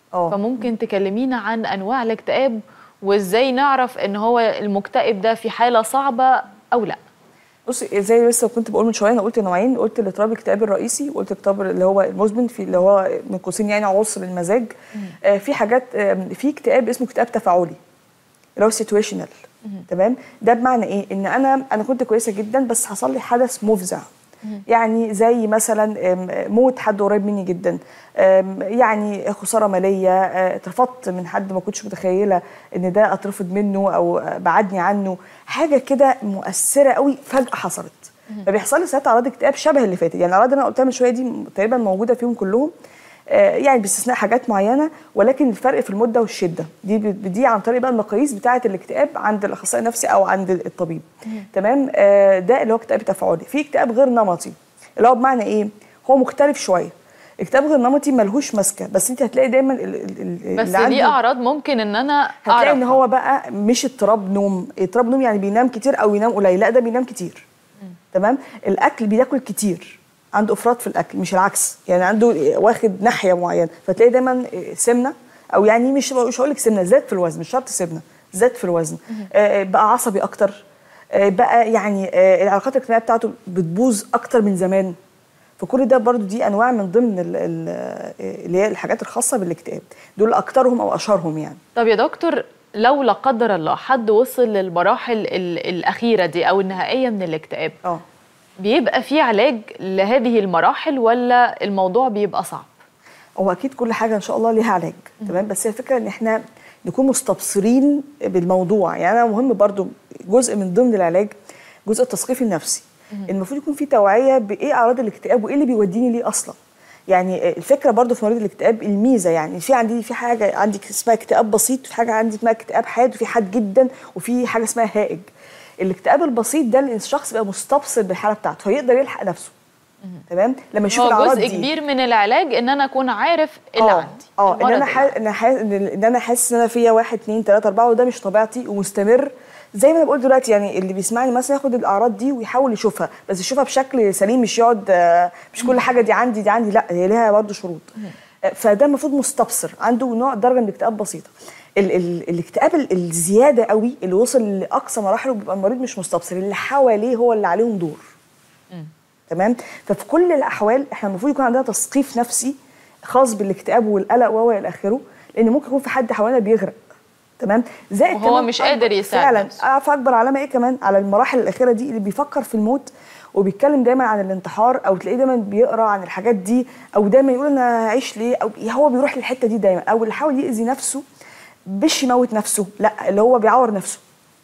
فممكن تكلمينا عن انواع الاكتئاب وازاي نعرف ان هو المكتئب ده في حاله صعبه او لا بصي زي لسه كنت بقول من شويه انا قلت نوعين قلت الاضطراب الاكتئاب الرئيسي وقلت الاضطراب اللي هو المزمن في اللي هو من قوسين يعني عسر المزاج آه في حاجات آه في اكتئاب اسمه اكتئاب تفاعلي اللي هو سيتويشنال تمام ده بمعنى ايه ان انا انا كنت كويسه جدا بس حصل لي حدث مفزع يعني زي مثلا آم، موت حد قريب مني جدا آم، يعني خساره ماليه آه، اترفضت من حد ما كنتش متخيله ان ده اترفض منه او آه، بعدني عنه حاجه كده مؤثره قوي فجاه حصلت فبيحصل لي ساعات اعراض اكتئاب شبه اللي فاتت يعني الاعراض اللي انا قلتها من شويه دي تقريبا موجوده فيهم كلهم آه، يعني باستثناء حاجات معينه ولكن الفرق في المده والشده دي دي عن طريق بقى المقاييس بتاعه الاكتئاب عند الاخصائي النفسي او عند الطبيب تمام آه، ده اللي هو اكتئاب تفاعلي في اكتئاب غير نمطي اللي هو بمعنى ايه هو مختلف شويه اكتئاب غير نمطي ملهوش ماسكه بس انت هتلاقي دايما ال- ال- ال- بس اللي دي عنده- اعراض ممكن ان انا هتلاقي ان اعرفها هو بقى مش اضطراب نوم اضطراب نوم يعني بينام كتير او ينام قليل لا ده بينام كتير تمام الاكل بياكل كتير عنده افراط في الاكل مش العكس يعني عنده واخد ناحيه معينه فتلاقي دايما سمنه او يعني مش مش هقول لك سمنه زاد في الوزن مش شرط سمنه زاد في الوزن آه، بقى عصبي اكتر آه، بقى يعني آه، العلاقات الاجتماعيه بتاعته بتبوظ اكتر من زمان فكل ده برضو دي انواع من ضمن ال- ال- اللي هي الحاجات الخاصه بالاكتئاب دول اكترهم او اشهرهم يعني طب يا دكتور لو لا قدر الله حد وصل للمراحل ال- الاخيره دي او النهائيه من الاكتئاب اه بيبقى في علاج لهذه المراحل ولا الموضوع بيبقى صعب هو اكيد كل حاجه ان شاء الله ليها علاج تمام بس هي الفكره ان احنا نكون مستبصرين بالموضوع يعني انا مهم برضو جزء من ضمن العلاج جزء التثقيف النفسي المفروض يكون في توعيه بايه اعراض الاكتئاب وايه اللي بيوديني ليه اصلا يعني الفكره برضو في مريض الاكتئاب الميزه يعني في عندي في حاجه عندي اسمها اكتئاب بسيط في حاجه عندي اسمها اكتئاب حاد وفي حاد جدا وفي حاجه اسمها هائج الاكتئاب البسيط ده اللي الشخص بيبقى مستبصر بالحاله بتاعته فيقدر يلحق نفسه تمام لما يشوف هو الاعراض جزء دي كبير من العلاج ان انا اكون عارف إيه اللي اه عندي اه ان المرض انا اللي حاسس ان حاسس ان انا حاسس ان انا فيا واحد اتنين تلاته اربعه وده مش طبيعتي ومستمر زي ما انا بقول دلوقتي يعني اللي بيسمعني مثلا ياخد الاعراض دي ويحاول يشوفها بس يشوفها بشكل سليم مش يقعد آه، مش كل حاجه دي عندي دي عندي لا هي ليها برضه شروط آه، فده المفروض مستبصر عنده نوع درجه من الاكتئاب بسيطه ال ال الاكتئاب ال- الزياده قوي اللي وصل لاقصى مراحله بيبقى المريض مش مستبصر اللي حواليه هو اللي عليهم دور تمام ففي كل الاحوال احنا المفروض يكون عندنا تثقيف نفسي خاص بالاكتئاب والقلق و الى اخره لان ممكن يكون في حد حوالينا بيغرق تمام زائد وهو كمان مش أكبر- قادر يساعد فعلا نفسه. اعرف اكبر علامه ايه كمان على المراحل الاخيره دي اللي بيفكر في الموت وبيتكلم دايما عن الانتحار او تلاقيه دايما بيقرا عن الحاجات دي او دايما يقول انا هعيش ليه او هو بيروح للحته دي دايما او اللي حاول يأذي نفسه مش يموت نفسه لا اللي هو بيعور نفسه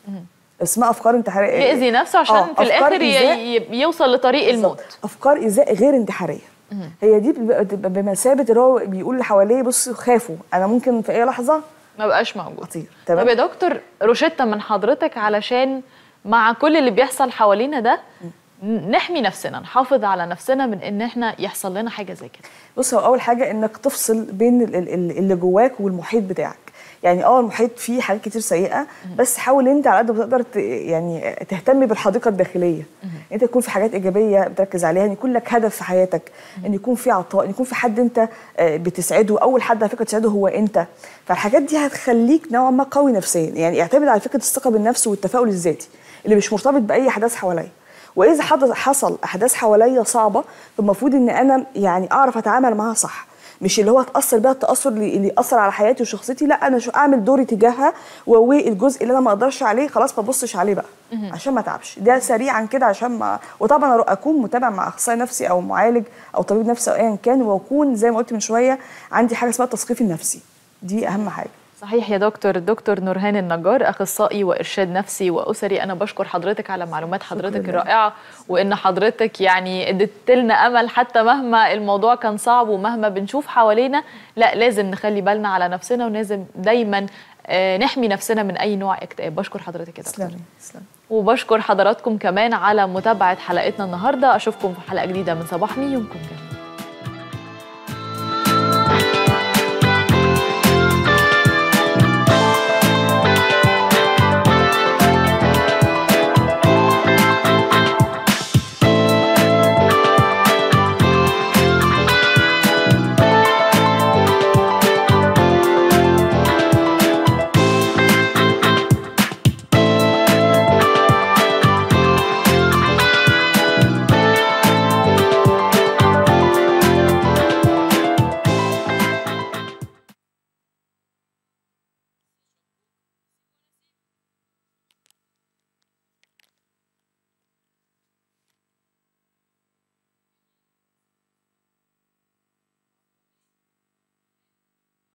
اسمها افكار انتحاريه يأذي نفسه عشان آه، في أفكار الاخر ي- إيذاء. ي- يوصل لطريق الموت افكار ايذاء غير انتحاريه هي دي بتبقى بتبقى بمثابه اللي هو بيقول اللي حواليه بصوا خافوا انا ممكن في اي لحظه ما بقاش موجود اطير طب تمام يا دكتور روشتة من حضرتك علشان مع كل اللي بيحصل حوالينا ده ن- نحمي نفسنا نحافظ على نفسنا من ان احنا يحصل لنا حاجه زي كده بص هو اول حاجه انك تفصل بين ال- ال- ال- اللي جواك والمحيط بتاعك يعني اه المحيط فيه حاجات كتير سيئه بس حاول انت على قد ما تقدر ت- يعني تهتم بالحديقه الداخليه انت يكون في حاجات ايجابيه بتركز عليها ان يكون لك هدف في حياتك ان يكون في عطاء ان يكون في حد انت آه، بتسعده اول حد على فكره تسعده هو انت فالحاجات دي هتخليك نوعا ما قوي نفسيا يعني اعتمد على فكره الثقه بالنفس والتفاؤل الذاتي اللي مش مرتبط باي احداث حواليا واذا حدث حصل احداث حواليا صعبه فالمفروض ان انا يعني اعرف اتعامل معاها صح مش اللي هو اتاثر بيها التاثر اللي اللي ياثر على حياتي وشخصيتي لا انا شو اعمل دوري تجاهها والجزء اللي انا ما اقدرش عليه خلاص ما ابصش عليه بقى عشان ما اتعبش ده سريعا كده عشان ما وطبعا أرو- اكون متابع مع اخصائي نفسي او معالج او طبيب نفسي او ايا كان واكون زي ما قلت من شويه عندي حاجه اسمها التثقيف النفسي دي اهم حاجه صحيح يا دكتور الدكتور نورهان النجار اخصائي وارشاد نفسي واسري انا بشكر حضرتك على معلومات حضرتك لله. الرائعه وان حضرتك يعني اديت لنا امل حتى مهما الموضوع كان صعب ومهما بنشوف حوالينا لا لازم نخلي بالنا على نفسنا ولازم دايما آه، نحمي نفسنا من اي نوع اكتئاب بشكر حضرتك يا دكتور تسلمي تسلمي وبشكر حضراتكم كمان على متابعه حلقتنا النهارده اشوفكم في حلقه جديده من صباح مين يومكم جميل